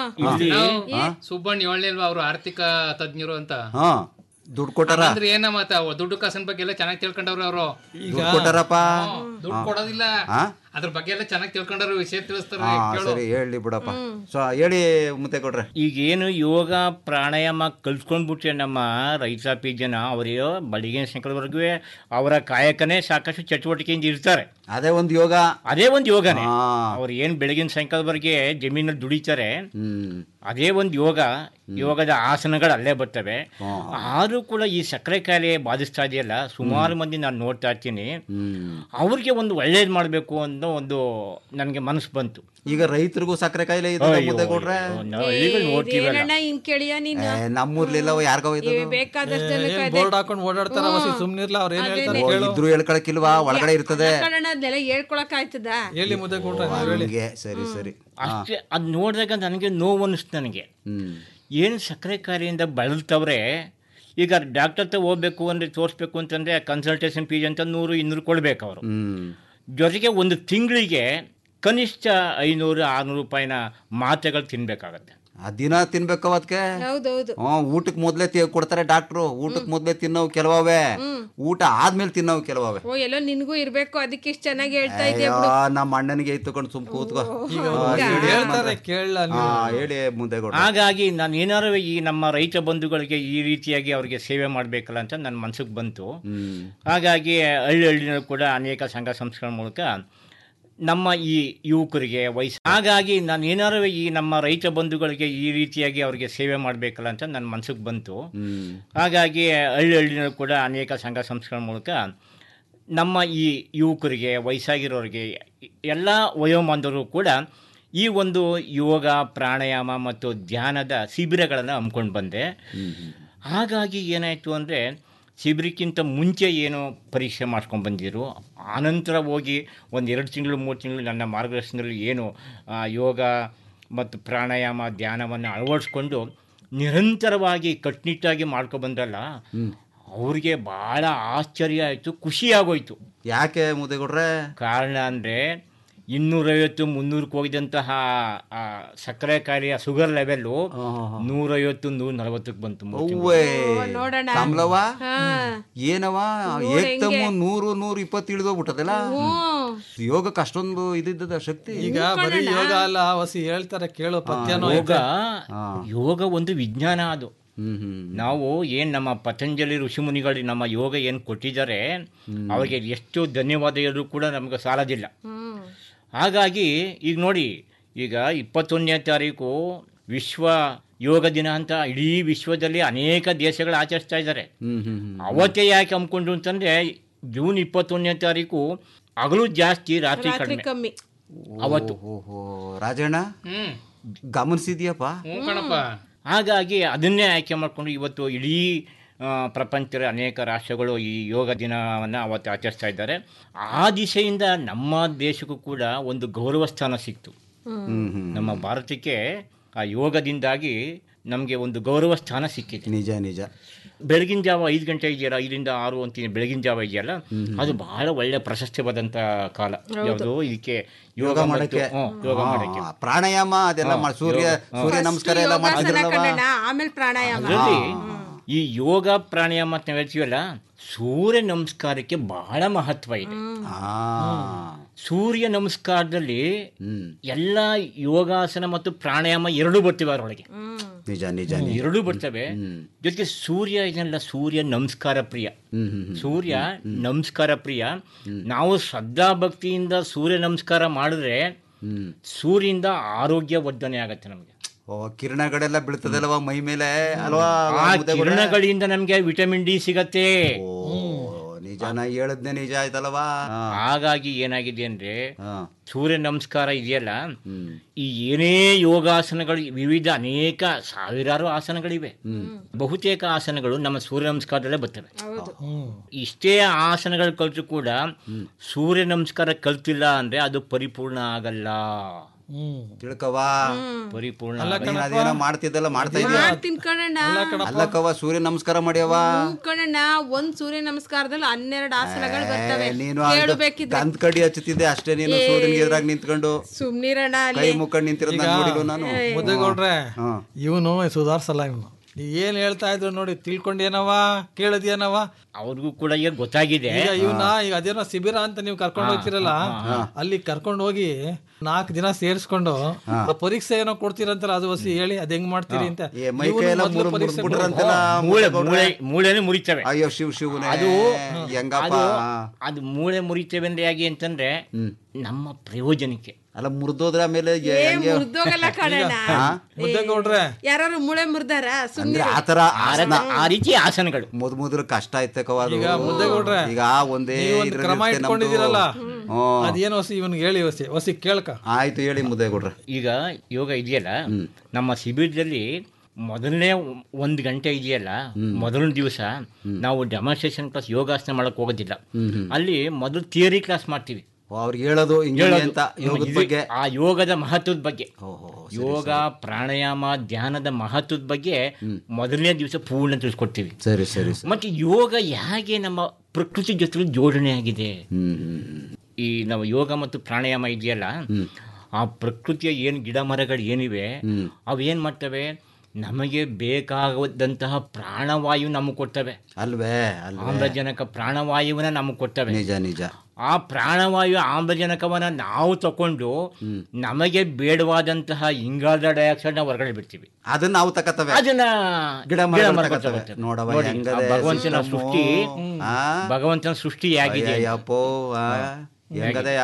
ಸುಬ್ಬಣ್ಣ ಹೇಳಲಿಲ್ವಾ ಅವರು ಆರ್ಥಿಕ ತಜ್ಞರು ಅಂತ ಹಾ ದುಡ್ಡು ಕೊಟ್ಟಾರ ಅಂದ್ರೆ ಏನ ಮತ್ತ ಅವ್ರು ದುಡ್ಡು ಕಾಸಿನ ಬಗ್ಗೆ ಎಲ್ಲ ಚೆನ್ನಾಗಿ ತಿಳ್ಕೊಂಡವ್ರು ಅವರು ದುಡ್ಡು ಕೊಟ್ಟಾರಪ್ಪ ದುಡ್ಡು ಕೊಡೋದಿಲ್ಲ ಹಾ? ಅದ್ರ ಬಗ್ಗೆ ಎಲ್ಲ ಚೆನ್ನಾಗಿ ತಿಳ್ಕೊಂಡವ್ರು ವಿಷಯ ತಿಳಿಸ್ತಾರೆ ಹಾ ಕೇಳು ಸರಿ ಹೇಳಿ ಬಿಡಪ್ಪ ಸೊ ಹೇಳಿ ಮುತ್ತೆ ಕೊಡ್ರೆ ಈಗೇನು ಯೋಗ ಪ್ರಾಣಾಯಾಮ ಕಲ್ತ್ಕೊಂಡ್ಬಿಟ್ರೆ ನಮ್ಮ ರೈತಾಪಿ ಜನ ಅವರಿಗೆ ಬೆಳಿಗ್ಗೆ ಸಾಯಂಕಾಲವರೆಗೂ ಅವರ ಕಾಯಕನೇ ಸಾಕಷ್ಟು ಚಟುವಟಿಕೆಯಿಂದ ಇರ್ತಾರೆ ಅದೇ ಒಂದು ಯೋಗ ಅದೇ ಒಂದು ಯೋಗನೇ ಹಾ. ಅವ್ರು ಏನು ಬೆಳಗಿನ ಸಾಯಂಕಾಲವರೆಗೆ ಜಮೀನಲ್ಲಿ ದುಡಿತಾರೆ ಹ್ಮ್ ಅದೇ ಒಂದು ಯೋಗ ಯೋಗದ ಆಸನಗಳು ಅಲ್ಲೇ ಬರ್ತವೆ ಆದರೂ ಕೂಡ ಈ ಸಕ್ಕರೆ ಕಾಯಿಲೆ ಬಾಧಿಸ್ತಾ ಇದೆಯಲ್ಲ ಸುಮಾರು ಮಂದಿ ನಾನು ನೋಡ್ತಾ ಇರ್ತೀನಿ ಹ್ಮ್ ಅವ್ರಿಗೆ ಒಂದು ಒಳ್ಳೇದು ಮಾಡಬೇಕು ಅನ್ನೋ ಒಂದು ನನಗೆ ಮನಸ್ಸು ಬಂತು ಈಗ ರೈತರಿಗೂ ಸಕ್ಕರೆ ಕಾಯಿಲೆ ಇದೆ ಮುದ್ದೆ ಕೊಡ್ರೆ ನಾವು ಹಳ್ಳಿಗಳು ನೋಡ್ತೀವಲ್ಲ ಏನಣ್ಣ ಹಿಂಗ್ ಕೇಳಿಯ ನೀನು ನಮ್ಮೂರ್ಲಿಲ್ಲ ಯಾರಿಗೋ ಏ, ಬೇಕಾದಷ್ಟು ಜನಕ್ಕೆ ಅದೇ ಬೋರ್ಡ್ ಹಾಕೊಂಡು ಓಡಾಡ್ತಾರ ವಸಿ ಸುಮ್ನಿರ್ಲ ಅವ್ರು ಏನ್ ಹೇಳ್ತಾರೆ ಕೇಳು ಇದ್ರು ಹೇಳ್ಕೊಳಕ್ಕಿಲ್ವಾ ಒಳಗಡೆ ಇರ್ತದೆ ಕಣ ಅದನ್ನೆಲ್ಲ ಹೇಳ್ಕೊಳಕ್ ಆಯ್ತದ ಹೇಳಿ ಮುದ್ದೆ ಕೊಟ್ರೆ ನೀವ್ ಹೇಳಿ ಹಂಗೆ ಸರಿ ಸರಿ ಅಷ್ಟೇ ಅದು ನೋಡಿದಾಗ ನನಗೆ ನೋವು ಅನ್ನಿಸ್ತು ನನಗೆ ಹ್ಮ್ ಏನು ಸಕ್ಕರೆ ಕಾಯಿಲೆಯಿಂದ ಬಳಲ್ತವ್ರೆ ಈಗ ಡಾಕ್ಟರ್ ಹತ್ರ ಹೋಗ್ಬೇಕು ಅಂದರೆ ತೋರಿಸ್ಬೇಕು ಅಂತಂದರೆ ಕನ್ಸಲ್ಟೇಷನ್ ಫೀಸ್ ಅಂತ ನೂರು ಇನ್ನೂರು ಕೊಡ್ಬೇಕು ಅವರು ಹ್ಮ್ ಜೊತೆಗೆ ಒಂದು ತಿಂಗಳಿಗೆ ಕನಿಷ್ಠ ಐನೂರು ಆರುನೂರು ರೂಪಾಯಿನ ಮಾತ್ರೆಗಳು ತಿನ್ಬೇಕಾಗತ್ತೆ ಆ ದಿನ ತಿನ್ಬೇಕು ಅದಕ್ಕೆ ಹೌದೌದು ಹ್ಮ್ ಊಟಕ್ಕೆ ಮೊದ್ಲೇ ತಿ- ಕೊಡ್ತಾರೆ ಡಾಕ್ಟ್ರು ಊಟಕ್ಕೆ ಮೊದ್ಲೇ ತಿನ್ನವು ಕೆಲವೇ ಊಟ ಆದ್ಮೇಲೆ ತಿನ್ನವು ಕೆಲವೇ ಓ ಎಲ್ಲೋ ನಿನ್ಗೂ ಇರ್ಬೇಕು ಅದಕ್ಕೆ ಇಷ್ಟ ಚೆನ್ನಾಗಿ ಹೇಳ್ತಾ ಇದ್ದೆ ಅಯ್ಯೋ ನಮ್ಮ ಅಣ್ಣನಿಗೆ ಇತ್ತುಕೊಂಡು ಸುಮ್ ಕೂತ್ಕೋ ಈಗ ಆ, ಅವ್ರು ಹೇಳಿ ಹೇಳ್ತಾರೆ ಮತ್ತೆ. ಕೇಳಲ್ಲ ಆ, ನೀವು ಹೇಳಿ ಮುಂದೆ ಕೊಡ್ರಿ. ಹಾಗಾಗಿ ನಾನು ಏನಾರು ಈ ನಮ್ಮ ರೈತ ಬಂಧುಗಳಿಗೆ ಈ ರೀತಿಯಾಗಿ ಅವರಿಗೆ ಸೇವೆ ಮಾಡಬೇಕಲ್ಲ ಅಂತ ನನ್ನ ಮನಸ್ಸಿಗೆ ಬಂತು ಹ್ಮ್ ಹಾಗಾಗಿ ಹಳ್ಳಿ ಹಳ್ಳಿನಲ್ಲೂ ಕೂಡ ಅನೇಕ ಸಂಘ ಸಂಸ್ಥೆಗಳ ಮೂಲಕ ನಮ್ಮ ಈ ಯುವಕರಿಗೆ ವಯಸ್ಸು ಹಾಗಾಗಿ ನಾನು ಏನಾರು ಈ ನಮ್ಮ ರೈತ ಬಂಧುಗಳಿಗೆ ಈ ರೀತಿಯಾಗಿ ಅವರಿಗೆ ಸೇವೆ ಮಾಡಬೇಕಲ್ಲ ಅಂತ ನನ್ನ ಮನಸ್ಸಿಗೆ ಬಂತು ಹ್ಮ್ ಹಾಗಾಗಿ ಹಳ್ಳಿ ಹಳ್ಳಿನಲ್ಲೂ ಕೂಡ ಅನೇಕ ಸಂಘ ಸಂಸ್ಥೆಗಳ ಮೂಲಕ ನಮ್ಮ ಈ ಯುವಕರಿಗೆ ವಯಸ್ಸಾಗಿರೋರಿಗೆ ಎಲ್ಲ ವಯೋಮಾನದರು ಕೂಡ ಈ ಒಂದು ಯೋಗ ಪ್ರಾಣಾಯಾಮ ಮತ್ತು ಧ್ಯಾನದ ಶಿಬಿರಗಳನ್ನು ಹಮ್ಮಿಕೊಂಡು ಬಂದೆ ಹಾಗಾಗಿ ಏನಾಯಿತು ಅಂದರೆ ಶಿಬಿರಕ್ಕಿಂತ ಮುಂಚೆ ಏನು ಪರೀಕ್ಷೆ ಮಾಡ್ಕೊಂಡು ಬಂದಿದ್ರು ಆನಂತರ ಹೋಗಿ ಒಂದು ಎರಡು ತಿಂಗಳು ಮೂರು ತಿಂಗಳು ನನ್ನ ಮಾರ್ಗದರ್ಶನದಲ್ಲಿ ಏನು ಆ, ಯೋಗ ಮತ್ತು ಪ್ರಾಣಾಯಾಮ ಧ್ಯಾನವನ್ನು ಅಳವಡಿಸ್ಕೊಂಡು ನಿರಂತರವಾಗಿ ಕಟ್ಟುನಿಟ್ಟಾಗಿ ಮಾಡ್ಕೊಬಂದ್ರಲ್ಲ ಅವ್ರಿಗೆ ಭಾಳ ಆಶ್ಚರ್ಯ ಆಯಿತು ಖುಷಿ ಆಗೋಯ್ತು ಯಾಕೆ ಮುದೇಗೌಡ್ರೆ ಕಾರಣ ಅಂದರೆ ಇನ್ನೂರೈವತ್ತು ಮುನ್ನೂರಕ್ಕೆ ಹೋಗಿದಂತಹ ಆ ಸಕ್ಕರೆ ಕಾಯಿಲೆಯ ಶುಗರ್ ಲೆವೆಲ್ಲು ನೂರೈವತ್ತು ನೂರ ನಲವತ್ತಕ್ಕೆ ಬಂತು ಮೂರು ತಿಂಗಳು. ಅವ್ವೇ ನೋಡೋಣ ಕಮಲವ ಹಾ. ಏನವ ನೋಡು ಏಕ್ತಮ್ಮು ಹೆಂಗೆ. ನೂರು ನೂರು ಇಪ್ಪತ್ತು ಇಳಿದೋಗ್ಬಿಟ್ಟದಲ್ಲ ಯೋಗಕ್ಕೆ ಅಷ್ಟೊಂದು ಇದಿದ್ದದ ಶಕ್ತಿ ಈಗ ಬರೀ ಯೋಗ ಅಲ್ಲ ಹೊಸಿ ಹೇಳ್ತಾರೆ ಕೇಳು ಪಥ್ಯನೋ ಯೋಗ ಐತೆ. ಯೋಗ ಒಂದು ವಿಜ್ಞಾನ ಅದು ನಾವು ಏನು ನಮ್ಮ ಪತಂಜಲಿ ಋಷಿಮುನಿಗಳು ನಮ್ಮ ಯೋಗ ಏನು ಕೊಟ್ಟಿದ್ದಾರೆ ಅವರಿಗೆ ಎಷ್ಟು ಧನ್ಯವಾದ ಹೇಳಿದ್ರು ಕೂಡ ನಮಗೆ ಸಾಲದಿಲ್ಲ ಹಾಗಾಗಿ ಈಗ ನೋಡಿ ಈಗ ಇಪ್ಪತ್ತೊಂದನೇ ತಾರೀಕು ವಿಶ್ವ ಯೋಗ ದಿನ ಅಂತ ಇಡೀ ವಿಶ್ವದಲ್ಲಿ ಅನೇಕ ದೇಶಗಳು ಆಚರಿಸ್ತಾ ಇದ್ದಾರೆ ಅವತ್ತೇ ಯಾಕೆ ಹಮ್ಮಿಕೊಂಡ್ರು ಅಂತಂದರೆ ಜೂನ್ ಇಪ್ಪತ್ತೊಂದನೇ ತಾರೀಕು ಹಗಲು ಜಾಸ್ತಿ ರಾತ್ರಿ ರಾತ್ರಿ ಕಡಿಮೆ ಕಮ್ಮಿ ಅವತ್ತು ಓಹೋ ರಾಜಣ್ಣ ಗಮನಿಸಿದ್ಯಪ್ಪ ಹಾಗಾಗಿ ಅದನ್ನೇ ಆಯ್ಕೆ ಮಾಡಿಕೊಂಡು ಇವತ್ತು ಇಡೀ ಆ, ಪ್ರಪಂಚದ ಅನೇಕ ರಾಷ್ಟ್ರಗಳು ಈ ಯೋಗ ದಿನವನ್ನು ಅವತ್ತು ಆಚರಿಸ್ತಾ ಇದ್ದಾರೆ ಆ ದಿಶೆಯಿಂದ ನಮ್ಮ ದೇಶಕ್ಕೂ ಕೂಡ ಒಂದು ಗೌರವ ಸ್ಥಾನ ಸಿಕ್ತು ನಮ್ಮ ಭಾರತಕ್ಕೆ ಆ ಯೋಗದಿಂದಾಗಿ ನಮಗೆ ಒಂದು ಗೌರವ ಸ್ಥಾನ ಸಿಕ್ಕಿದೆ ನಿಜ ನಿಜ ಬೆಳಗಿನ ಜಾವ ಐದು ಗಂಟೆ ಇದೆಯಲ್ಲ ಐದರಿಂದ ಆರು ಅಂತೀನಿ ಬೆಳಗಿನ ಜಾವ ಇದೆಯಲ್ಲ ಅದು ಬಹಳ ಒಳ್ಳೆ ಪ್ರಶಸ್ತಿವಾದಂಥ ಕಾಲ ಯಾವುದು ಇದಕ್ಕೆ ಯೋಗ ಯೋಗ ಮತ್ತು- ಮಾಡಕ್ಕೆ ಹ್ಮ್, ಯೋಗ ಹಾ, ಮಾಡಕ್ಕೆ ಪ್ರಾಣಾಯಾಮ ಅದೆಲ್ಲ ಹಾ, ಮಾಡಿ ಸೂರ್ಯ ಯೋಗ, ಹಾ. ಸೂರ್ಯ ನಮಸ್ಕಾರ ಎಲ್ಲ ಯೋಗಾಸನ ಮಾಡ್ತಿದ್ರಲ್ವಾ ಕಣಣ್ಣ, ಆಮೇಲೆ ಪ್ರಾಣಾಯಾಮ ಅದರಲ್ಲಿ ಈ ಯೋಗ ಪ್ರಾಣಾಯಾಮ ಅಂತ ನಾವು ಹೇಳ್ತೀವಲ್ಲ ಸೂರ್ಯ ನಮಸ್ಕಾರಕ್ಕೆ ಬಹಳ ಮಹತ್ವ ಇದೆ ಸೂರ್ಯ ನಮಸ್ಕಾರದಲ್ಲಿ ಎಲ್ಲ ಯೋಗಾಸನ ಮತ್ತು ಪ್ರಾಣಾಯಾಮ ಎರಡೂ ಬರ್ತವೆ ಅದರೊಳಗೆ ನಿಜ ನಿಜ ನಿಜ ಎರಡೂ ಬರ್ತವೆ ಜೊತೆಗೆ ಸೂರ್ಯ ಇದನ್ನೆಲ್ಲ ಸೂರ್ಯ ನಮಸ್ಕಾರ ಪ್ರಿಯ ಸೂರ್ಯ ನಮಸ್ಕಾರ ಪ್ರಿಯ ನಾವು ಶ್ರದ್ಧಾ ಭಕ್ತಿಯಿಂದ ಸೂರ್ಯ ನಮಸ್ಕಾರ ಮಾಡಿದ್ರೆ ಸೂರ್ಯದಿಂದ ಆರೋಗ್ಯ ವರ್ಧನೆ ಆಗತ್ತೆ ನಮಗೆ ಓ ಕಿರಣಗಳೆಲ್ಲ ಬೀಳ್ತದಲ್ವಾ ಮೈ ಮೇಲೆ ಅಲ್ವಾ ಆ ಮುದ್ದೆಗೌಡ್ರೆ? ಕಿರಣಗಳಿಂದ ನಮಗೆ ವಿಟಮಿನ್ ಡಿ ಸಿಗತ್ತೆ ನಿಜ ನಾ ಹೇಳದ್ನೆ ನಿಜ ಆಯ್ತಲ್ವಾ ಹಾಗಾಗಿ ಏನಾಗಿದೆ ಅಂದ್ರೆ ಸೂರ್ಯ ನಮಸ್ಕಾರ ಇದೆಯಲ್ಲ ಈ ಏನೇ ಯೋಗಾಸನಗಳು ವಿವಿಧ ಅನೇಕ ಸಾವಿರಾರು ಆಸನಗಳಿವೆ ಬಹುತೇಕ ಆಸನಗಳು ನಮ್ಮ ಸೂರ್ಯ ನಮಸ್ಕಾರದಲ್ಲೇ ಬರ್ತವೆ ಇಷ್ಟೇ ಆಸನಗಳು ಕಲ್ತರೂ ಕೂಡ ಸೂರ್ಯ ನಮಸ್ಕಾರ ಕಲ್ತಿಲ್ಲ ಅಂದ್ರೆ ಅದು ಪರಿಪೂರ್ಣ ಆಗಲ್ಲ ತಿಳ್ಕವಾ ಪರಿಪೂರ್ಣ ನೀನ್ ಅದೇನೋ ಮಾಡ್ತಿದ್ದಲ್ಲ ಮಾಡ್ತಾ ಇದೀಯ ಮಾಡ್ತೀನಿ ಕಣಣ್ಣ ಅಲ್ಲಕ್ಕವ ಸೂರ್ಯ ನಮಸ್ಕಾರ ಮಾಡ್ಯವ ಹ್ಞೂ ಕಣಣ್ಣ ಒಂದ್ ಸೂರ್ಯ ನಮಸ್ಕಾರದಲ್ಲಿ ಹನ್ನೆರಡು ಆಸನಗಳು ಬರ್ತವೆ ನೀನು ಕೇಳು ಬೇಕಿದ್ರೆ ಗಂತ್ ಕಡಿ ಹಚ್ಚುತ್ತಿದ್ದೆ ಅಷ್ಟೇ ನೀನು ಸೂರ್ಯನಿಗೆ ಎದುರಾಗಿ ನಿಂತ್ಕೊಂಡು ಸುಮ್ನಿರಣ್ಣ ಕೈ ಅಲ್ಲಿ ಮುಖಂಡ್ ನಿಂತಿರೋದ್ ನಾನ್ ನೋಡಿಲ್ಲ ನಾನು ಮುದ್ದೆಗೌಡ್ರೆ ಹಾ. ಇವನು ಸುಧಾರ್ಸಲ್ಲ ಇವನು ಏನ್ ಹೇಳ್ತಾ ಇದ್ರು ನೋಡಿ ತಿಳ್ಕೊಂಡೇನವ ಕೇಳದೇನವ ಅವ್ರಿಗೂ ಕೂಡ ಈಗ ಗೊತ್ತಾಗಿದೆ ಈಗ ಇವನ ಈಗ ಅದೇನೋ ಶಿಬಿರ ಅಂತ ನೀವು ಕರ್ಕೊಂಡು ಹೋಗ್ತಿರಲ್ಲ ಅಲ್ಲಿ ಕರ್ಕೊಂಡು ಹೋಗಿ ನಾಲ್ಕು ದಿನ ಸೇರಿಸ್ಕೊಂಡು ಆ ಪರೀಕ್ಷೆ ಏನೋ ಕೊಡ್ತೀರಂತಲ್ಲ ಅದು ಹೊಸಿ ಹೇಳಿ ಅದ್ ಹೆಂಗ್ ಮಾಡ್ತೀರಿ ಅಂತ ಏ ಮೈ ಇವ್ನು ಕೈ ಎಲ್ಲ ಮೊದ್ಲು ಮುರು ಪರೀಕ್ಷೆ ಮುರ್ದ್ಬಿಟ್ರಂತೆಲ್ಲ ಮೂಳೆ ಮೂಳೆ ಮೂಳೆನೇ ಮುರಿತವೆ ಅಯ್ಯೋ ಶಿವ್ ಶಿವನೇ ಅದು ಹೆಂಗಪ್ಪ ಅದು ಅದು ಮೂಳೆ ಮುರಿತೇವೆ ಅಂದ್ರೆ ಹೇಗೆ ಅಂತಂದ್ರೆ ನಮ್ಮ ಪ್ರಯೋಜನಕ್ಕೆ ಅಲ್ಲ ಮುರಿದೋದ್ರ ಆಮೇಲೆ ಏ ಹೆಂಗೆ ಮುರ್ದೋಗಲ್ಲ ಕಣಣ್ಣ ಮುದ್ದೆಗೌಡ್ರೆ ಯಾರು ಮುಳೆ ಮುರ್ದಾರ ಅಂದ್ರೆ ಸುಮ್ನೆ ಆತರ ಆಸನ ಆ ರೀತಿ ಆಸನಗಳು ಮೊದ್ ಮೊದಲು ಕಷ್ಟ ಆಯ್ತಕವ ಅದು ಈಗ ಮುದ್ದೆಗೌಡ್ರೆ ಈಗ ಒಂದೇ ನೀವು ಒಂದು ಇದ್ರಲ್ಲಿ ಕ್ರಮ ಇರುತ್ತೆ ನಮ್ದು. ಇಟ್ಕೊಂಡಿದ್ದೀರಲ್ಲ ಹ್ಮ್. ಅದೇನು ಹೊಸಿ ಇವನ್ಗೆ ಹೇಳಿ ಹೊಸಿ ಹೊಸಿ ಕೇಳ್ಕ ಆಯ್ತು ಹೇಳಿ ಮುದ್ದೆ ಕೊಡ್ರೆ ಈಗ ಯೋಗ ಇದೆಯಲ್ಲ ನಮ್ಮ ಶಿಬಿರದಲ್ಲಿ ಮೊದಲನೇ ಒಂದು ಗಂಟೆ ಇದೆಯಲ್ಲ ಮೊದಲನೇ ದಿವಸ ನಾವು ಡೆಮಾನ್ಸ್ಟ್ರೇಷನ್ ಕ್ಲಾಸ್ ಯೋಗಾಸನ ಮಾಡಕ್ ಹೋಗೋದಿಲ್ಲ ಅಲ್ಲಿ ಮೊದಲು ಥಿಯರಿ ಕ್ಲಾಸ್ ಮಾಡ್ತೀವಿ ಅವ್ರಿಗೆ ಹೇಳೋದು ಹಿಂಗೆ ಹೇಳೋದು. ಅಂತ ಯೋಗದ ಇದು- ಬಗ್ಗೆ ಆ ಯೋಗದ ಮಹತ್ವದ ಬಗ್ಗೆ ಯೋಗ ಪ್ರಾಣಾಯಾಮ ಧ್ಯಾನದ ಮಹತ್ವದ ಬಗ್ಗೆ ಮೊದಲನೇ ದಿವಸ ಪೂರ್ಣ ತಿಳಿಸ್ಕೊಡ್ತೀವಿ ಸರಿ ಸರಿ ಸರಿ ಮತ್ತೆ ಯೋಗ ಹೇಗೆ ನಮ್ಮ ಪ್ರಕೃತಿ ಜೊತೆ ಜೋಡಣೆ ಆಗಿದೆ ಹ್ಮ್ ಹ್ಮ್ ಈ ನಾವು ಯೋಗ ಮತ್ತು ಪ್ರಾಣಾಯಾಮ ಇದೆಯಲ್ಲ ಆ ಪ್ರಕೃತಿಯ ಏನು ಗಿಡ ಮರಗಳು ಏನಿವೆ ಅವು ಏನು ಮಾಡ್ತವೆ ನಮಗೆ ಬೇಕಾದಂತಹ ಪ್ರಾಣವಾಯು ನಮಗೆ ಕೊಡ್ತವೆ ಅಲ್ವೇ ಅಲ್ವೇ ಆಮ್ಲಜನಕ ಪ್ರಾಣವಾಯುವನ್ನ ನಮಗೆ ಕೊಡ್ತವೆ ನಿಜ ನಿಜ ಆ ಪ್ರಾಣವಾಯು ಆಮ್ಲಜನಕವನ್ನ ನಾವು ತಕೊಂಡು ನಮಗೆ ಬೇಡವಾದಂತಹ ಇಂಗಾಲದ ಡೈಆಕ್ಸೈಡ್ ನ ಹೊರಗಡೆ ಬಿಡ್ತೀವಿ ಅದನ್ನ ನಾವು ತಕತವೆ ಅದನ್ನ ಗಿಡ ಮರಗಳು ಮರಗಳು ತಕತವೆ. ತಗೊಳ್ತವೆ. ನೋಡವ್ವ ನೋಡಿ, ಹೆಂಗದೆ ಆ ಭಗವಂತನ ಸಿಸ್ಟಮ್ಮು. ಸೃಷ್ಟಿ ಆ? ಭಗವಂತನ ಸೃಷ್ಟಿ ಹೇಗಿದೆ ಅಯ್ಯಯ್ಯಪ್ಪೋ, ಆ? ಹೆಂಗದಯ್ಯ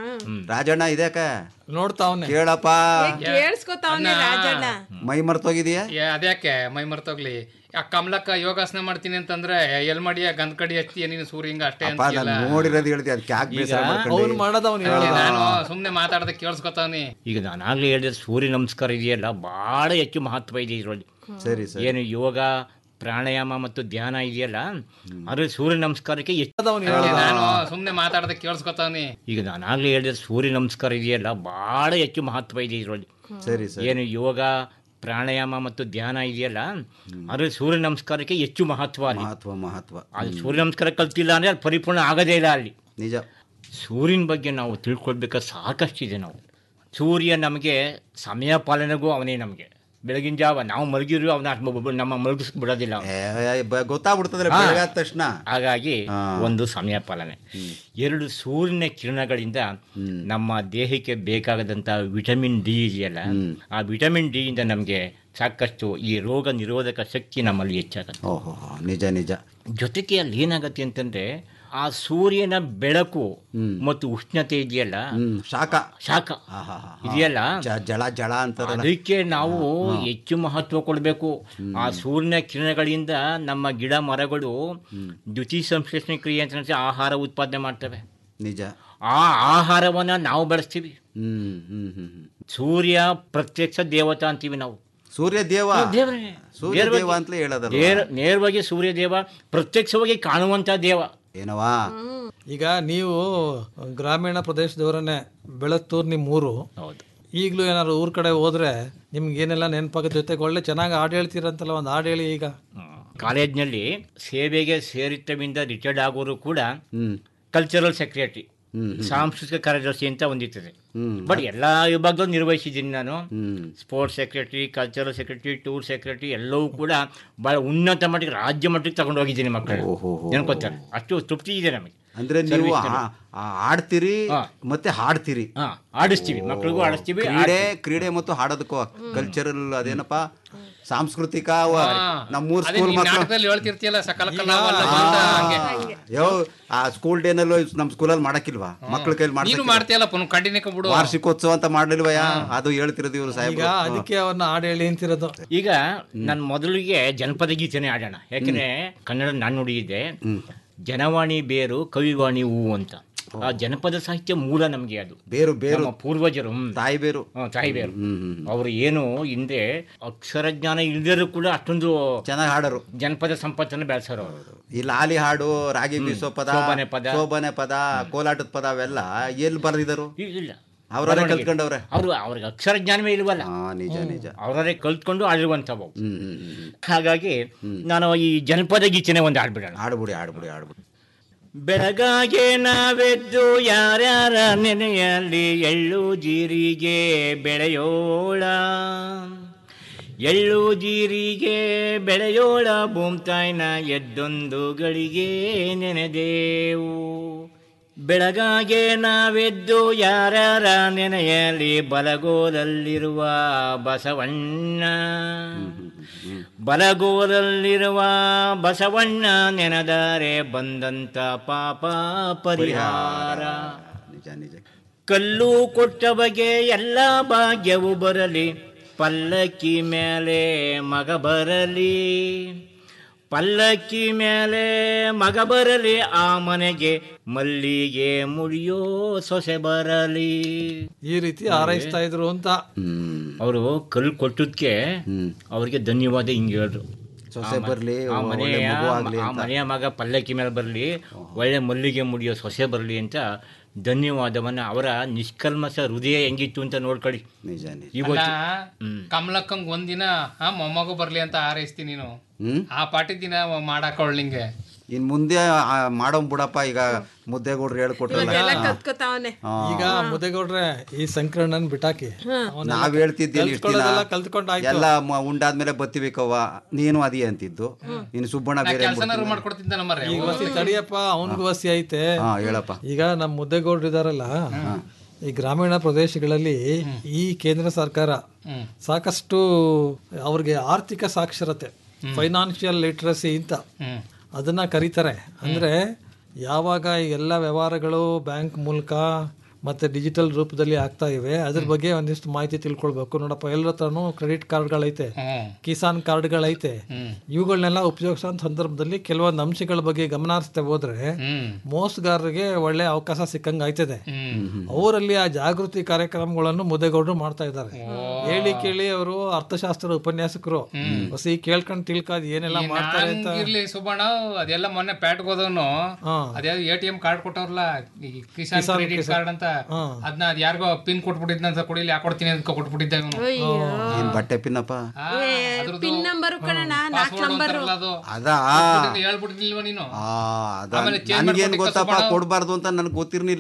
ರಾಜಣ್ಣ ಇದ್ಯಾಕ ನೋಡ್ತಾವ್ನೆ ಕೇಳಪ್ಪ ಕೇಳಿಸ್ಕೊತಾವನೆ ರಾಜಣ್ಣ ಮೈ ಮರ್ತೋಗಿದೀಯ ಏ ಅದ್ಯಾಕೆ ಮೈ ಮರ್ತೋಗ್ಲಿ ಆ ಕಮಲಕ್ಕ ಯೋಗಾಸನ ಮಾಡ್ತೀನಿ ಅಂತಂದ್ರೆ ಎಲ್ ಮಾಡಿಯ ಗಂಧ ಕಡಿ ಹಚ್ತೀಯ ನೀನು ಸೂರ್ಯ ಹಿಂಗ ಅಷ್ಟೇ ಅಪ್ಪ ಅಂತೀಯಲ್ಲ ನಾನು ನೋಡಿರೋದು ಹೇಳ್ತಿ ಅದಕ್ಕೆ ಯಾಕೆ ಬೇಸರ ಅವ್ನು ಮಾಡ್ಕೊಂಡು ಮಾಡೋದು ಅವ್ನು ಅದೇ ನಾನು ಸುಮ್ನೆ ಮಾತಾಡದೆ ಕೇಳಿಸ್ಕೊತಾವ್ನಿ ಈಗ ನಾನು ಆಗಲೇ ಹೇಳಿದ್ರೆ ಸೂರ್ಯ ನಮಸ್ಕಾರ ಇದೆಯಲ್ಲ ಭಾಳ ಹೆಚ್ಚು ಮಹತ್ವ ಇದೆ ಇದರಲ್ಲಿ ಸರಿ ಸರಿ ಏನು ಯೋಗ ಪ್ರಾಣಾಯಾಮ ಮತ್ತು ಧ್ಯಾನ ಇದೆಯಲ್ಲ ಅದ್ರಲ್ಲಿ ಸೂರ್ಯ ನಮಸ್ಕಾರಕ್ಕೆ ಹೆಚ್ಚು ಅದೇ ನಾನು ಸುಮ್ನೆ ಮಾತಾಡದೆ ಕೇಳಿಸ್ಕೊತಾವ್ನಿ ಈಗ ನಾನು ಆಗಲೇ ಹೇಳಿದ್ರೆ ಸೂರ್ಯ ನಮಸ್ಕಾರ ಇದೆಯಲ್ಲ ಭಾಳ ಹೆಚ್ಚು ಮಹತ್ವ ಇದೆ ಇದರಲ್ಲಿ ಸರಿ ಸರಿ ಏನು ಯೋಗ ಪ್ರಾಣಾಯಾಮ ಮತ್ತು ಧ್ಯಾನ ಇದೆಯಲ್ಲ ಅದ್ರಲ್ಲಿ ಸೂರ್ಯ ನಮಸ್ಕಾರಕ್ಕೆ ಹೆಚ್ಚು ಮಹತ್ವ ಅಲ್ಲಿ ಮಹತ್ವ ಮಹತ್ವ ಅದು ಸೂರ್ಯ ನಮಸ್ಕಾರ ಕಲ್ತಿಲ್ಲ ಅಂದರೆ ಅದು ಪರಿಪೂರ್ಣ ಆಗೋದೇ ಇಲ್ಲ ಅಲ್ಲಿ ನಿಜ ಸೂರ್ಯನ ಬಗ್ಗೆ ನಾವು ತಿಳ್ಕೊಳ್ಬೇಕಾದ್ರೆ ಸಾಕಷ್ಟಿದೆ ನಾವು ಸೂರ್ಯ ನಮಗೆ ಸಮಯ ಪಾಲನೆಗೂ ಅವನೇ ನಮಗೆ ಬೆಳಗಿನ ಜಾವ ನಾವು ಮಲಗಿರು ಅವನ ನಮ್ಮ ಮಲಗಿಸ್ ಬಿಡೋದಿಲ್ಲ ಅವ್ನು. ಏ, ಬ- ಗೊತ್ತಾಗ್ಬಿಡ್ತದ್ರೆ ಹಾ. ಬೆಳಗಾದ ತಕ್ಷಣ ಹಾಗಾಗಿ ಹಾ. ಒಂದು ಸಮಯ ಪಾಲನೆ ಎರಡು ಸೂರ್ಯನ ಕಿರಣಗಳಿಂದ ನಮ್ಮ ದೇಹಕ್ಕೆ ಬೇಕಾಗದಂಥ ವಿಟಮಿನ್ ಡಿ ಇದೆಯಲ್ಲ ಆ ವಿಟಮಿನ್ ಡಿ ಇಂದ ನಮಗೆ ಸಾಕಷ್ಟು ಈ ರೋಗ ನಿರೋಧಕ ಶಕ್ತಿ ನಮ್ಮಲ್ಲಿ ಹೆಚ್ಚಾಗುತ್ತೆ ಓಹೋ ನಿಜ ನಿಜ ಜೊತೆಗೆ ಅಲ್ಲಿ ಏನಾಗತ್ತೆ ಅಂತಂದ್ರೆ ಆ ಸೂರ್ಯನ ಬೆಳಕು ಮತ್ತು ಉಷ್ಣತೆ ಇದೆಯಲ್ಲ ಶಾಖ ಶಾಖ ಇದೆಯಲ್ಲ ಜ- ಜಳ ಜಳ ಅಂತಾರಲ್ಲ ಅದಕ್ಕೆ ನಾವು ಹೆಚ್ಚು ಮಹತ್ವ ಕೊಡಬೇಕು ಆ ಸೂರ್ಯನ ಕಿರಣಗಳಿಂದ ನಮ್ಮ ಗಿಡ ಮರಗಳು ದ್ಯುತಿ ಸಂಶ್ಲೇಷಣೆ ಕ್ರಿಯೆ ಅಂತ ನಡೆಸಿ ಆಹಾರ ಉತ್ಪಾದನೆ ಮಾಡ್ತವೆ ನಿಜ ಆ ಆಹಾರವನ್ನ ನಾವು ಬೆಳೆಸ್ತೀವಿ ಹ್ಮ್ ಹ್ಮ್ ಹ್ಮ್ ಹ್ಮ್. ಸೂರ್ಯ ಪ್ರತ್ಯಕ್ಷ ದೇವತಾ ಅಂತೀವಿ ನಾವು ಸೂರ್ಯ ದೇವ ದೇವ್ರೇ. ಸೂರ್ಯ ನೇರವಾಗಿ- ದೇವ ಅಂತಲೇ ಹೇಳೋದಲ್ಲ ನೇರ- ನೇರವಾಗಿ ಸೂರ್ಯ ದೇವ ಪ್ರತ್ಯಕ್ಷವಾಗಿ ಕಾಣುವಂತ ದೇವ ಏನವಾ ಈಗ ನೀವು ಗ್ರಾಮೀಣ ಪ್ರದೇಶದವರನ್ನೇ ಬೆಳತ್ತೂರ್ ನಿಮ್ಮ ಊರು ಹೌದು ಈಗಲೂ ಏನಾದ್ರು ಊರ್ ಕಡೆ ಹೋದ್ರೆ ನಿಮ್ಗೆ ಏನೆಲ್ಲ ನೆನಪಾಗುತ್ತೆ ಜೊತೆಗೆ ಒಳ್ಳೆ ಚೆನ್ನಾಗಿ ಹಾಡು ಹೇಳ್ತೀರಂತಲ್ಲ ಒಂದು ಹಾಡು ಹೇಳಿ ಈಗ ಕಾಲೇಜ್ನಲ್ಲಿ ಸೇವೆಗೆ ಸೇರಿತ್ತವಿಂದ ರಿಟೈರ್ಡ್ ಆಗೋರು ಕೂಡ ಕಲ್ಚರಲ್ ಸೆಕ್ರೆಟರಿ ಸಾಂಸ್ಕೃತಿಕ ಕಾರ್ಯದರ್ಶಿ ಅಂತ ಒಂದಿರ್ತದೆ ಬಟ್ ಎಲ್ಲ ವಿಭಾಗದಲ್ಲೂ ನಿರ್ವಹಿಸಿದ್ದೀನಿ ನಾನು sports secretary cultural secretary tour secretary ಎಲ್ಲವೂ ಕೂಡ ಬಹಳ ಉನ್ನತ ಮಟ್ಟಕ್ಕೆ ರಾಜ್ಯ ಮಟ್ಟಕ್ಕೆ ತಗೊಂಡು ಹೋಗಿದ್ದೀನಿ ಮಕ್ಕಳು ನೆನ್ಕೋತಾರೆ ಅಷ್ಟು ತೃಪ್ತಿ ಇದೆ ನಮಗೆ ಅಂದ್ರೆ ನೀವು Service ಆ- ನಲ್ಲಿ. ಆ- ಆಡ್ತೀರಿ ಮತ್ತೆ ಹಾಡ್ತೀರಿ ಆಡಿಸ್ತೀವಿ ಮಕ್ಕಳಿಗೂ ಆಡಿಸ್ತೀವಿ ಕ್ರೀಡೆ ಕ್ರೀಡೆ ಮತ್ತು ಹಾಡೋದಕ್ಕೂ ಕಲ್ಚರಲ್ ಅದೇನಪ್ಪ ಸಾಂಸ್ಕೃತಿಕ ವ- ನಮ್ಮೂರ್ ಅದೇ ಸ್ಕೂಲ್ ನೀನ್ ಮಕ್ಕಳು ನಾಟಕದಲ್ಲಿ ಹೇಳ್ತಿರ್ತೀಯಲ್ಲ ಸಕಲ ಕಲಾವಲ್ಲ ಅಂತ ಹಂಗೆ ಯೋ ಆ ಸ್ಕೂಲ್ ಡೇನಲ್ಲೂ ನಮ್ ಸ್ಕೂಲಲ್ಲಿ ಮಾಡಕ್ಕಿಲ್ವಾ ಮಕ್ಳ ಕೈಲಿ ನೀನು ಮಾಡ್ಸಕ್ಕೆ ಮಾಡ್ತೀಯಲ್ಲ ಪುನಃ ಕಂಟಿನ್ಯೂ ಬಿಡು ವಾರ್ಷಿಕೋತ್ಸವ ಅಂತ ಮಾಡ್ಲಿಲ್ವಯ್ಯ ಅದು ಹೇಳ್ತಿರೋದು ಇವ್ರು ಈಗ ಸಾಹೇಬ್ ಅದಕ್ಕೆ ಅವನ್ನ ಹಾಡು ಹೇಳಿ ಅಂತಿರೋದು ಈಗ ನಾನು ಮೊದಲಿಗೆ ಜನಪದ ಗೀತೆನೇ ಆಡೋಣ ಯಾಕಂದ್ರೆ ಕನ್ನಡ ನಾಣ್ಣುಡಿ ಇದೆ ಜನವಾಣಿ ಬೇರು ಕವಿವಾಣಿ ಹೂವು ಅಂತ ಆ ಜನಪದ ಸಾಹಿತ್ಯ ಮೂಲ ನಮಗೆ ಅದು ಬೇರು ಬೇರು ನಮ್ಮ ಪೂರ್ವಜರು ಹ್ಮ್. ತಾಯಿ ಬೇರು ಹ್ಮ್, ತಾಯಿ ಬೇರು ಅವರು ಏನು ಹಿಂದೆ ಅಕ್ಷರ ಜ್ಞಾನ ಇಲ್ದಿರೂ ಕೂಡ ಅಷ್ಟೊಂದು ಚೆನ್ನಾಗಿ ಹಾಡರು ಜನಪದ ಸಂಪತ್ತನ್ನು ಬೆಳೆಸೋರು ಅವರು ಈ ಲಾಲಿ ಹಾಡು ರಾಗಿ ಬೀಸೋ ಪದ ಶೋಭನೆ ಪದ. ಶೋಭನೆ ಪದ ಕೋಲಾಟದ ಪದ ಅವೆಲ್ಲ ಎಲ್ಲಿ ಬರೆದಿದರು ಇಲ್ಲ ಅವ್ರವರೇ ಕಲ್ತ್ಕೊಂಡವ್ರೆ ಅವರು ಅವ್ರಿಗೆ ಅಕ್ಷರ ಜ್ಞಾನವೇ ಇಲ್ವಲ್ಲ ಹಾ ನಿಜ ನಿಜ ಅವರೇ ಕಲ್ತ್ಕೊಂಡು ಆಡಿರುವಂಥವು ಹ್ಮ್ ಹ್ಮ್ ಹ್ಮ್ ಹಾಗಾಗಿ ನಾನು ಈ ಜನಪದ ಗೀತೆನೇ ಒಂದು ಆಡ್ಬಿಡೋಣ ಆಡ್ಬಿಡಿ ಆಡ್ಬಿಡಿ ಆಡ್ಬಿಡಿ ಬೆಳಗಾಗೆ ನಾವೆದ್ದು ಯಾರ್ಯಾರ ನೆನೆಯಲ್ಲಿ ಎಳ್ಳು ಜೀರಿಗೆ ಬೆಳೆಯೋಳ ಎಳ್ಳು ಜೀರಿಗೆ ಬೆಳೆಯೋಳ ಭೂಮ್ತಾಯ್ನ ಎದ್ದೊಂದು ಗಳಿಗೆ ನೆನೆದೇವು ಬೆಳಗಾಗೆ ನಾವೆದ್ದು ಯಾರ್ಯಾರ ನೆನೆಯಲ್ಲಿ ಬಲಗೋಲಲ್ಲಿರುವ ಬಸವಣ್ಣ ಬಲಗೋಲಲ್ಲಿರುವ ಬಸವಣ್ಣ ನೆನೆದರೆ ಬಂದಂತ ಪಾಪ ಪರಿಹಾರ ನಿಜ ನಿಜ ಕಲ್ಲು ಕೊಟ್ಟ ಬಗೆ ಎಲ್ಲ ಭಾಗ್ಯವು ಬರಲಿ ಪಲ್ಲಕ್ಕಿ ಮೇಲೆ ಮಗ ಬರಲಿ ಪಲ್ಲಕ್ಕಿ ಮೇಲೆ ಮಗ ಬರಲಿ ಆ ಮನೆಗೆ ಮಲ್ಲಿಗೆ ಮುಡಿಯೋ ಸೊಸೆ ಬರಲಿ ಈ ರೀತಿ ಹಾರೈಸ್ತಾ ಇದ್ರು ಅಂತ ಅವರು ಕಲ್ಲು ಕೊಟ್ಟದಕ್ಕೆ ಅವ್ರಿಗೆ ಧನ್ಯವಾದ ಹಿಂಗೆ ಹೇಳಿದ್ರು ಸೊಸೆ ಆ ಮ- ಬರ್ಲಿ, ಆ ಒಳ್ಳೆ ಮನೆಯ ಮಗು ಆಗ್ಲಿ ಆ ಅಂತ. ಮನೆಯ ಮಗ ಪಲ್ಲಕ್ಕಿ ಮೇಲೆ ಬರಲಿ ಒಳ್ಳೆ ಮಲ್ಲಿಗೆ ಮುಡಿಯೋ ಸೊಸೆ ಬರಲಿ ಅಂತ ಧನ್ಯವಾದವನ್ನ ಅವರ ನಿಷ್ಕಲ್ಮಶ ಹೃದಯ ಹೆಂಗಿತ್ತು ಅಂತ ನೋಡ್ಕೊಳ್ಳಿ ನಿಜ ನಿಜ ಇವತ್ತು ಕಮಲಕ್ಕಂಗ್ ಒಂದಿನ ಆ ಮೊಮ್ಮಗು ಬರ್ಲಿ ಅಂತ ಹಾರೈಸ್ತೀನಿ ನೀನು ಹ್ಮ್ ಆ ಪಾಟಿ ದಿನ ಮಾಡಾಕೊಳ್ಳಿಂಗೆ ಇನ್ ಮುಂದೆ ಆ, ಮಾಡೋನ್ ಬಿಡಪ್ಪ ಈಗ ಮುದ್ದೆಗೌಡ್ರು ಹೇಳ್ಕೊಟ್ರಲ್ಲ ಕತ್ಕೋತಾವನೆ ಈಗ ಮುದೇಗೌಡ್ರೆ ಈ ಸಂಕರಣನ್ ಬಿಟ್ಟಾಕಿ ಅವನೆಲ್ಲ ನಾವ್ ಹೇಳ್ತಿದ್ದೀನಿ ಇಷ್ಟ್ ದಿನ ಕಲ್ತ್ಕೊಳ್ಳೋದೆಲ್ಲ ಕಲ್ತ್ಕೊಂಡಾಯ್ತು ಎಲ್ಲ ಮ- ಉಂಡಾದ್ಮೇಲೆ ಬತ್ತೀವಿ ಕವ್ವ ನೀನು ಅದಿ ಅಂತಿದ್ದು ಇನ್ನು ಸುಬ್ಬಣ್ಣ ಬೇರೆ ಕೆಲಸನಾರು ಮಾಡ್ಕೊಡ್ತಿದ್ದ ನಮ್ಮರೆ ಈಗ ವಸಿ ತಡಿಯಪ್ಪ ಅವನಿಗೂ ವಸಿ ಐತೆ ಹಾ ಹೇಳಪ್ಪ ಈಗ ನಮ್ಮ ಮುದ್ದೆಗೌಡ್ರು ಇದಾರಲ್ಲ ಈ ಗ್ರಾಮೀಣ ಪ್ರದೇಶಗಳಲ್ಲಿ ಈ ಕೇಂದ್ರ ಸರ್ಕಾರ ಸಾಕಷ್ಟು ಅವ್ರಿಗೆ ಆರ್ಥಿಕ ಸಾಕ್ಷರತೆ ಫೈನಾನ್ಷಿಯಲ್ ಲಿಟ್ರಸಿ ಅಂತ ಅದನ್ನ ಕರೀತಾರೆ ಅಂದ್ರೆ ಯಾವಾಗ ಈ ಎಲ್ಲ ವ್ಯವಹಾರಗಳು ಬ್ಯಾಂಕ್ ಮೂಲಕ ಮತ್ತೆ ಡಿಜಿಟಲ್ ರೂಪದಲ್ಲಿ ಆಗ್ತಾ ಇವೆ ಅದ್ರ ಬಗ್ಗೆ ಒಂದಿಷ್ಟು ಮಾಹಿತಿ ತಿಳ್ಕೊಳ್ಬೇಕು ನೋಡಪ್ಪ ಎಲ್ಲರ ಹತ್ರನೂ ಕ್ರೆಡಿಟ್ ಕಾರ್ಡ್ಗಳೈತೆ ಕಿಸಾನ್ ಕಾರ್ಡ್ಗಳೈತೆ ಇವುಗಳನ್ನೆಲ್ಲ ಉಪಯೋಗಿಸೋ ಸಂದರ್ಭದಲ್ಲಿ ಕೆಲವೊಂದು ಅಂಶಗಳ ಬಗ್ಗೆ ಗಮನ ಹರಿಸ್ತಾ ಹೋದ್ರೆ ಮೋಸಗಾರರಿಗೆ ಒಳ್ಳೆ ಅವಕಾಶ ಸಿಕ್ಕಂಗೆ ಆಯ್ತದೆ ಅವರಲ್ಲಿ ಆ ಜಾಗೃತಿ ಕಾರ್ಯಕ್ರಮಗಳನ್ನು ಮುದ್ದೆಗೌಡರು ಮಾಡ್ತಾ ಇದ್ದಾರೆ ಹೇಳಿ ಕೇಳಿ ಅವರು ಅರ್ಥಶಾಸ್ತ್ರದ ಉಪನ್ಯಾಸಕರು ಹೊಸಿ ಕೇಳ್ಕೊಂಡು ತಿಳ್ಕಾದ್ ಏನೆಲ್ಲ ಮಾಡ್ತಾರೆ ಅಂತ ಇರ್ಲಿ ಸುಬ್ಬಣ್ಣ ಅದೆಲ್ಲ ಮೊನ್ನೆ ಪ್ಯಾಟ್ಗೆ ಹೋದವನು ಅದ್ಯಾವ್ದು ಎ ಟಿ ಎಂ ಕಾರ್ಡ್ ಕೊಟ್ಟವ್ರಲ್ಲ ಈ ಕಿಸಾನ್ ಕಿಸಾನ್ ಕ್ರೆಡಿಟ್ ಕಿಸಾನ್. ಕಾರ್ಡ್ ಅಂತ ಅದನ್ನ ಅದ್ ಯಾರಿಗೋ ಪಿನ್ ಕೊಟ್ಬಿಟ್ಟಿದ್ನಂತ ಕೊಡಿಲಿ ಯಾಕೆ ಕೊಡ್ತೀನಿ ಅಂತ ಕೊಟ್ಬಿಟ್ಟಿದ್ದೆ ಇವನು ಏನ್ ಬಟ್ಟೆ ಪಿನ್ನಪ್ಪ ಪಿನ್ ನಂಬರ್ ಕಣಣ್ಣ ನಾಲ್ಕು ನಂಬರ್ ಅದಾ ಹೇಳ್ಬಿಟ್ಟಿಲ್ವ ನೀನು ಆ, ಅದ ಆಮೇಲೆ change ನನ್ಗೇನ್ ಮಾಡ್ಕೊಟ್ಟಿಕ್ಕ ಗೊತ್ತಪ್ಪ ಸುಬ್ಬಣ್ಣ. ಕೊಡ್ಬಾರ್ದು ಅಂತ ನನ್ಗೆ ಗೊತ್ತಿರ್ಲಿಲ್ಲ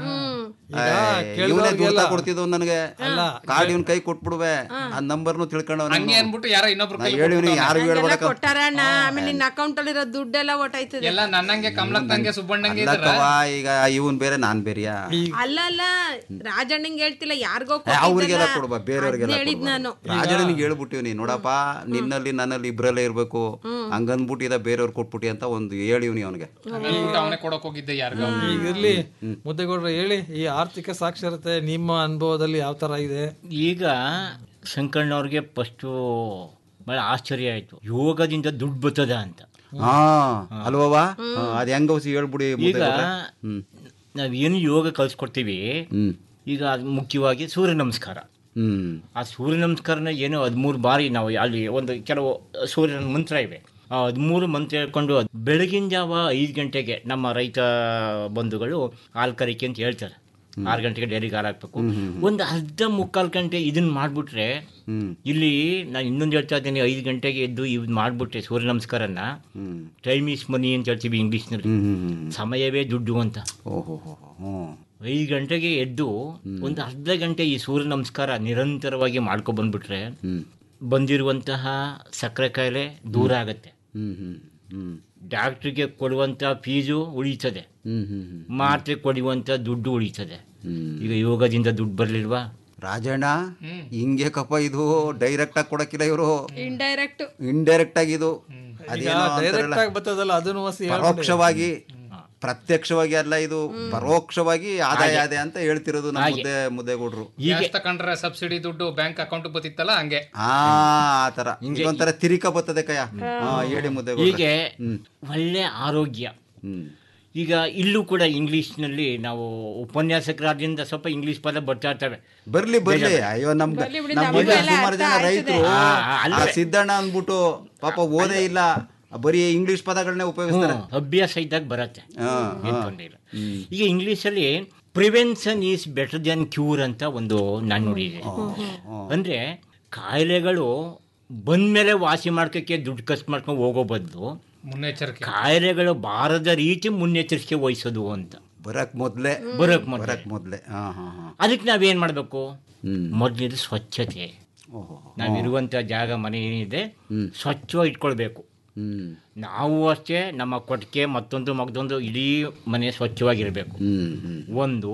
ಇವನೇ ಕೇಳ್ದವ್ರಿಗೆಲ್ಲ- ಕೊಡ್ತಿದ್ವು ನನಗೆ ಕಾರ್ಡ್ ಇವನ್ ಕೈ ಕೊಟ್ಬಿಡುವೆ ಆ ನಂಬರ್ನು ತಿಳ್ಕೊಂಡವ್ ಹಂಗೆ ಅನ್ಬಿಟ್ಟು ಯಾರೋ ಇನ್ನೊಬ್ರು ನಾ ಹೇಳಿವ್ನಿ ಯಾರು ಹೇಳ್ಬೇಡಕ ಕೊಟ್ಟಾರಣ್ಣ ಆಮೇಲೆ ನಿನ್ನ ಅಕೌಂಟ್ ಅಲ್ಲಿರೋ ದುಡ್ಡೆಲ್ಲ ಒಟ್ಟಾಯ್ತದೆ ಎಲ್ಲ ನನ್ನಂಗೆ ಕಮಲಕ್ಕಂಗೆ ಸುಬ್ಬಣ್ಣಂಗೆ ಇದಾರ ಅಲ್ಲಕ್ಕವ ಈಗ ಇವನ್ ಬೇರೆ ನಾನ್ ಬೇರೆಯಾ ಅಲ್ಲ ಅಲ್ಲ ರಾಜಣ್ಣಂಗೆ ಹೇಳ್ತಿಲ್ಲ ಯಾರಿಗೋ ಏ, ಅವ್ರಿಗೆಲ್ಲ ಕೊಡ್ಬಾ ಬೇರೆಯವ್ರಿಗೆಲ್ಲ ಹೇಳಿದ್ ನಾನು ರಾಜನಿಗೆ ಹೇಳ್ಬಿಟ್ಟಿವ್ನಿ ನೋಡಪ್ಪ ನಿನ್ನಲ್ಲಿ ನನ್ನಲ್ಲಿ ಇಬ್ರಲ್ಲೇ ಇರ್ಬೇಕು ಹಂಗನ್ಬಿಟ್ಟಿದ ಬೇರೆಯವ್ರು ಕೊಟ್ಬಿಟ್ಟಿ ಅಂತ ಒಂದು ಹೇಳಿವ್ನಿ ಅವನಿಗೆ ಅನ್ಬಿಟ್ಟು ಅವನೇ ಕೊಡಕ್ ಹೋಗಿದ್ದೆ ಯಾರಿಗೋ ಈಗ ಇರ್ಲಿ ಮುದ್ದೆಗೌಡ್ರು ಹೇಳಿ ಈ ಆರ್ಥಿಕ ಸಾಕ್ಷರತೆ ನಿಮ್ಮ ಅನುಭವದಲ್ಲಿ ಯಾವ ತರ ಇದೆ ಈಗ ಶಂಕಣ್ಣವ್ರಿಗೆ ಫಸ್ಟು ಭಾಳ ಆಶ್ಚರ್ಯ ಆಯಿತು ಯೋಗದಿಂದ ದುಡ್ಡು ಬರ್ತದ ಅಂತ ಹಾ ಅಲ್ವವ ಅದ್ ಹೆಂಗ ಹೊಸಿ ಹೇಳ್ಬಿಡಿ ಈಗ ಮುದ್ದೆ ಗೌಡ್ರೆ. ಹ್ಮ್ ನಾವೇನು ಯೋಗ ಕಲಿಸ್ಕೊಡ್ತೀವಿ ಹ್ಮ್ ಈಗ ಅದು ಮುಖ್ಯವಾಗಿ ಸೂರ್ಯ ನಮಸ್ಕಾರ ಹ್ಮ್ ಆ ಸೂರ್ಯ ನಮಸ್ಕಾರನ ಏನೋ ಹದಿಮೂರು ಬಾರಿ ನಾವು ಅಲ್ಲಿ ಒಂದು ಕೆಲವು ಸೂರ್ಯನ ಮಂತ್ರ ಇವೆ ಆ ಹದಿಮೂರು ಮಂತ್ರ ಹೇಳ್ಕೊಂಡು ಬೆಳಗಿನ ಜಾವ ಐದು ಗಂಟೆಗೆ ನಮ್ಮ ರೈತ ಬಂಧುಗಳು ಹಾಲು ಕರಿಕೆ ಅಂತ ಹೇಳ್ತಾರೆ ಆರು ಗಂಟೆಗೆ ಡೈರಿಗೆ ಹಾಲು ಹಾಕ್ಬೇಕು ಒಂದು ಅರ್ಧ ಮುಕ್ಕಾಲು ಗಂಟೆ ಇದನ್ನ ಮಾಡಿಬಿಟ್ರೆ ಹ್ಮ್ ಇಲ್ಲಿ ನಾನು ಇನ್ನೊಂದು ಹೇಳ್ತಾ ಇದ್ದೀನಿ ಐದು ಗಂಟೆಗೆ ಎದ್ದು ಇವ್ದು ಮಾಡಿಬಿಟ್ರೆ ಸೂರ್ಯ ನಮಸ್ಕಾರನ ಹ್ಮ್ ಟೈಮ್ ಈಸ್ ಮನಿ ಅಂತ ಹೇಳ್ತೀವಿ ಇಂಗ್ಲೀಷ್ನಲ್ಲಿ ಹ್ಮ್ ಹ್ಮ್ ಹ್ಮ್ ಸಮಯವೇ ದುಡ್ಡು ಅಂತ ಓಹೋ ಹ್ಮ್ ಐದು ಗಂಟೆಗೆ ಎದ್ದು ಒಂದು ಅರ್ಧ ಗಂಟೆ ಈ ಸೂರ್ಯ ನಮಸ್ಕಾರ ನಿರಂತರವಾಗಿ ಮಾಡ್ಕೊ ಬಂದ್ಬಿಟ್ರೆ ಹ್ಮ್ ಬಂದಿರುವಂತಹ ಸಕ್ಕರೆ ಕಾಯಿಲೆ ದೂರ ಆಗತ್ತೆ ಹ್ಮ್ ಹ್ಮ್ ಹ್ಮ್ ಡಾಕ್ಟ್ರಿಗೆ ಕೊಡುವಂಥ ಫೀಸು ಉಳಿತದೆ ಹ್ಮ್ ಹ್ಮ್ ಹ್ಮ್ ಮಾತ್ರೆ ಕೊಡುವಂಥ ದುಡ್ಡು ಉಳಿತದೆ ಹ್ಮ್ ಈಗ ಯೋಗದಿಂದ ದುಡ್ಡು ಬರಲಿಲ್ವಾ ರಾಜಣ್ಣ ಹಿಂಗೆ ಕಪ್ಪ ಇದು ಡೈರೆಕ್ಟ್ ಆಗಿ ಕೊಡಕ್ಕಿಲ್ಲ ಇವರು ಇಂಡೈರೆಕ್ಟ್ ಇಂಡೈರೆಕ್ಟ್ ಆಗಿ ಇದು ಈಗ ಅದೇನೋ ಡೈರೆಕ್ಟ್ ಅಂತಾರಲ್ಲ, ಆಗಿ ಬರ್ತದಲ್ಲ ಅದನ್ನು ಹೊಸಿ ಹೇಳ್ಬಿಡಿ. ಪರೋಕ್ಷವಾಗಿ ಪ್ರತ್ಯಕ್ಷವಾಗಿ ಅಲ್ಲ ಇದು ಪರೋಕ್ಷವಾಗಿ ಆದಾಯ ಇದೆ ಅಂತ ಹೇಳ್ತಿರೋದು ನಮ್ಮ ಮುದ್ದೆ ಮುದ್ದೆಗೌಡ್ರು ಗ್ಯಾಸ್ ತಕೊಂಡ್ರೆ ಸಬ್ಸಿಡಿ ದುಡ್ಡು ಬ್ಯಾಂಕ್ ಅಕೌಂಟ್ ಬತ್ತಿತ್ತಲ್ಲ ಹಂಗೆ ಆ ಆತರ ಈಗ ಒಂಥರ ತಿರಿಕ ಬರ್ತದೆ ಕಯ್ಯ ಹಾ ಹೇಳಿ ಮುದ್ದೆಗೌಡ್ರೆ ಹೀಗೆ ಒಳ್ಳೆ ಆರೋಗ್ಯ ಹ್ಮ್ ಈಗ ಇಲ್ಲೂ ಕೂಡ ಇಂಗ್ಲೀಷ್ನಲ್ಲಿ ನಾವು ಉಪನ್ಯಾಸಕರಾದ್ರಿಂದ ಸ್ವಲ್ಪ ಇಂಗ್ಲೀಷ್ ಪದ ಬರ್ತಾ ಇರ್ತವೆ ಬರ್ಲಿ ಬರ್ಲಿ ಅಯ್ಯೋ ನಮ್ ಬರ್ಲಿ ಬಿಡಿ, ನಮ್ ನಮಗೆಲ್ಲ ಊರಲ್ಲಿ ಸುಮಾರು ಜನ ಅರ್ಥ ರೈತರು ಆ, ಆ, ಆ ಅಲ್ಲೇ. ಸಿದ್ದಣ್ಣ ಅಂದ್ಬಿಟ್ಟು ಪಾಪ ಓದೇ ಇಲ್ಲ ಬರೀ ಇಂಗ್ಲಿಷ್ ಪದಗಳನ್ನೇ ಉಪಯೋಗಿಸ್ತಾರೆ ಹ್ಮ್, ಅಭ್ಯಾಸ ಇದ್ದಾಗ ಬರತ್ತೆ ಹಾ, ಏನ್ ಹಾ. ತೊಂದ್ರೆ ಇಲ್ಲ ಈಗ ಇಂಗ್ಲೀಷಲ್ಲಿ prevention is better than cure ಅಂತ ಒಂದು ನಾಣ್ಣುಡಿ ಇದೆ ಅಂದ್ರೆ ಕಾಯಿಲೆಗಳು ಬಂದ್ಮೇಲೆ ವಾಸಿ ಮಾಡ್ಕೋಕ್ಕೆ ದುಡ್ಡು ಖರ್ಚು ಮಾಡ್ಕೊಂಡು ಹೋಗೋ ಬದಲು ಮುನ್ನೆಚ್ಚರಿಕೆ ಕಾಯಿಲೆಗಳು ಬಾರದ ರೀತಿ ಮುನ್ನೆಚ್ಚರಿಕೆ ವಹಿಸೋದು ಅಂತ ಬರಕ್ ಮೊದ್ಲೇ ಬರಕ್ ಮೊದ್ಲೇ. ಬರಕ್ ಮೊದ್ಲೇ ಹಾ ಹಾ ಹಾ ಅದಕ್ಕೆ ನಾವೇನ್ ಮಾಡಬೇಕು ಹ್ಮ್ ಮೊದಲಿದು ಸ್ವಚ್ಛತೆ ಓಹೋ ನಾವಿರುವಂಥ ಜಾಗ ಮನೆ ಏನಿದೆ ಸ್ವಚ್ಛವಾಗಿ ಇಟ್ಕೊಳ್ಬೇಕು ಹ್ಮ್ ನಾವು ಅಷ್ಟೇ ನಮ್ಮ ಕೊಟ್ಟಿಗೆ ಮತ್ತೊಂದು ಮಗದೊಂದು ಇಡೀ ಮನೆ ಸ್ವಚ್ಛವಾಗಿರಬೇಕು ಹ್ಮ್ ಹ್ಮ್ ಒಂದು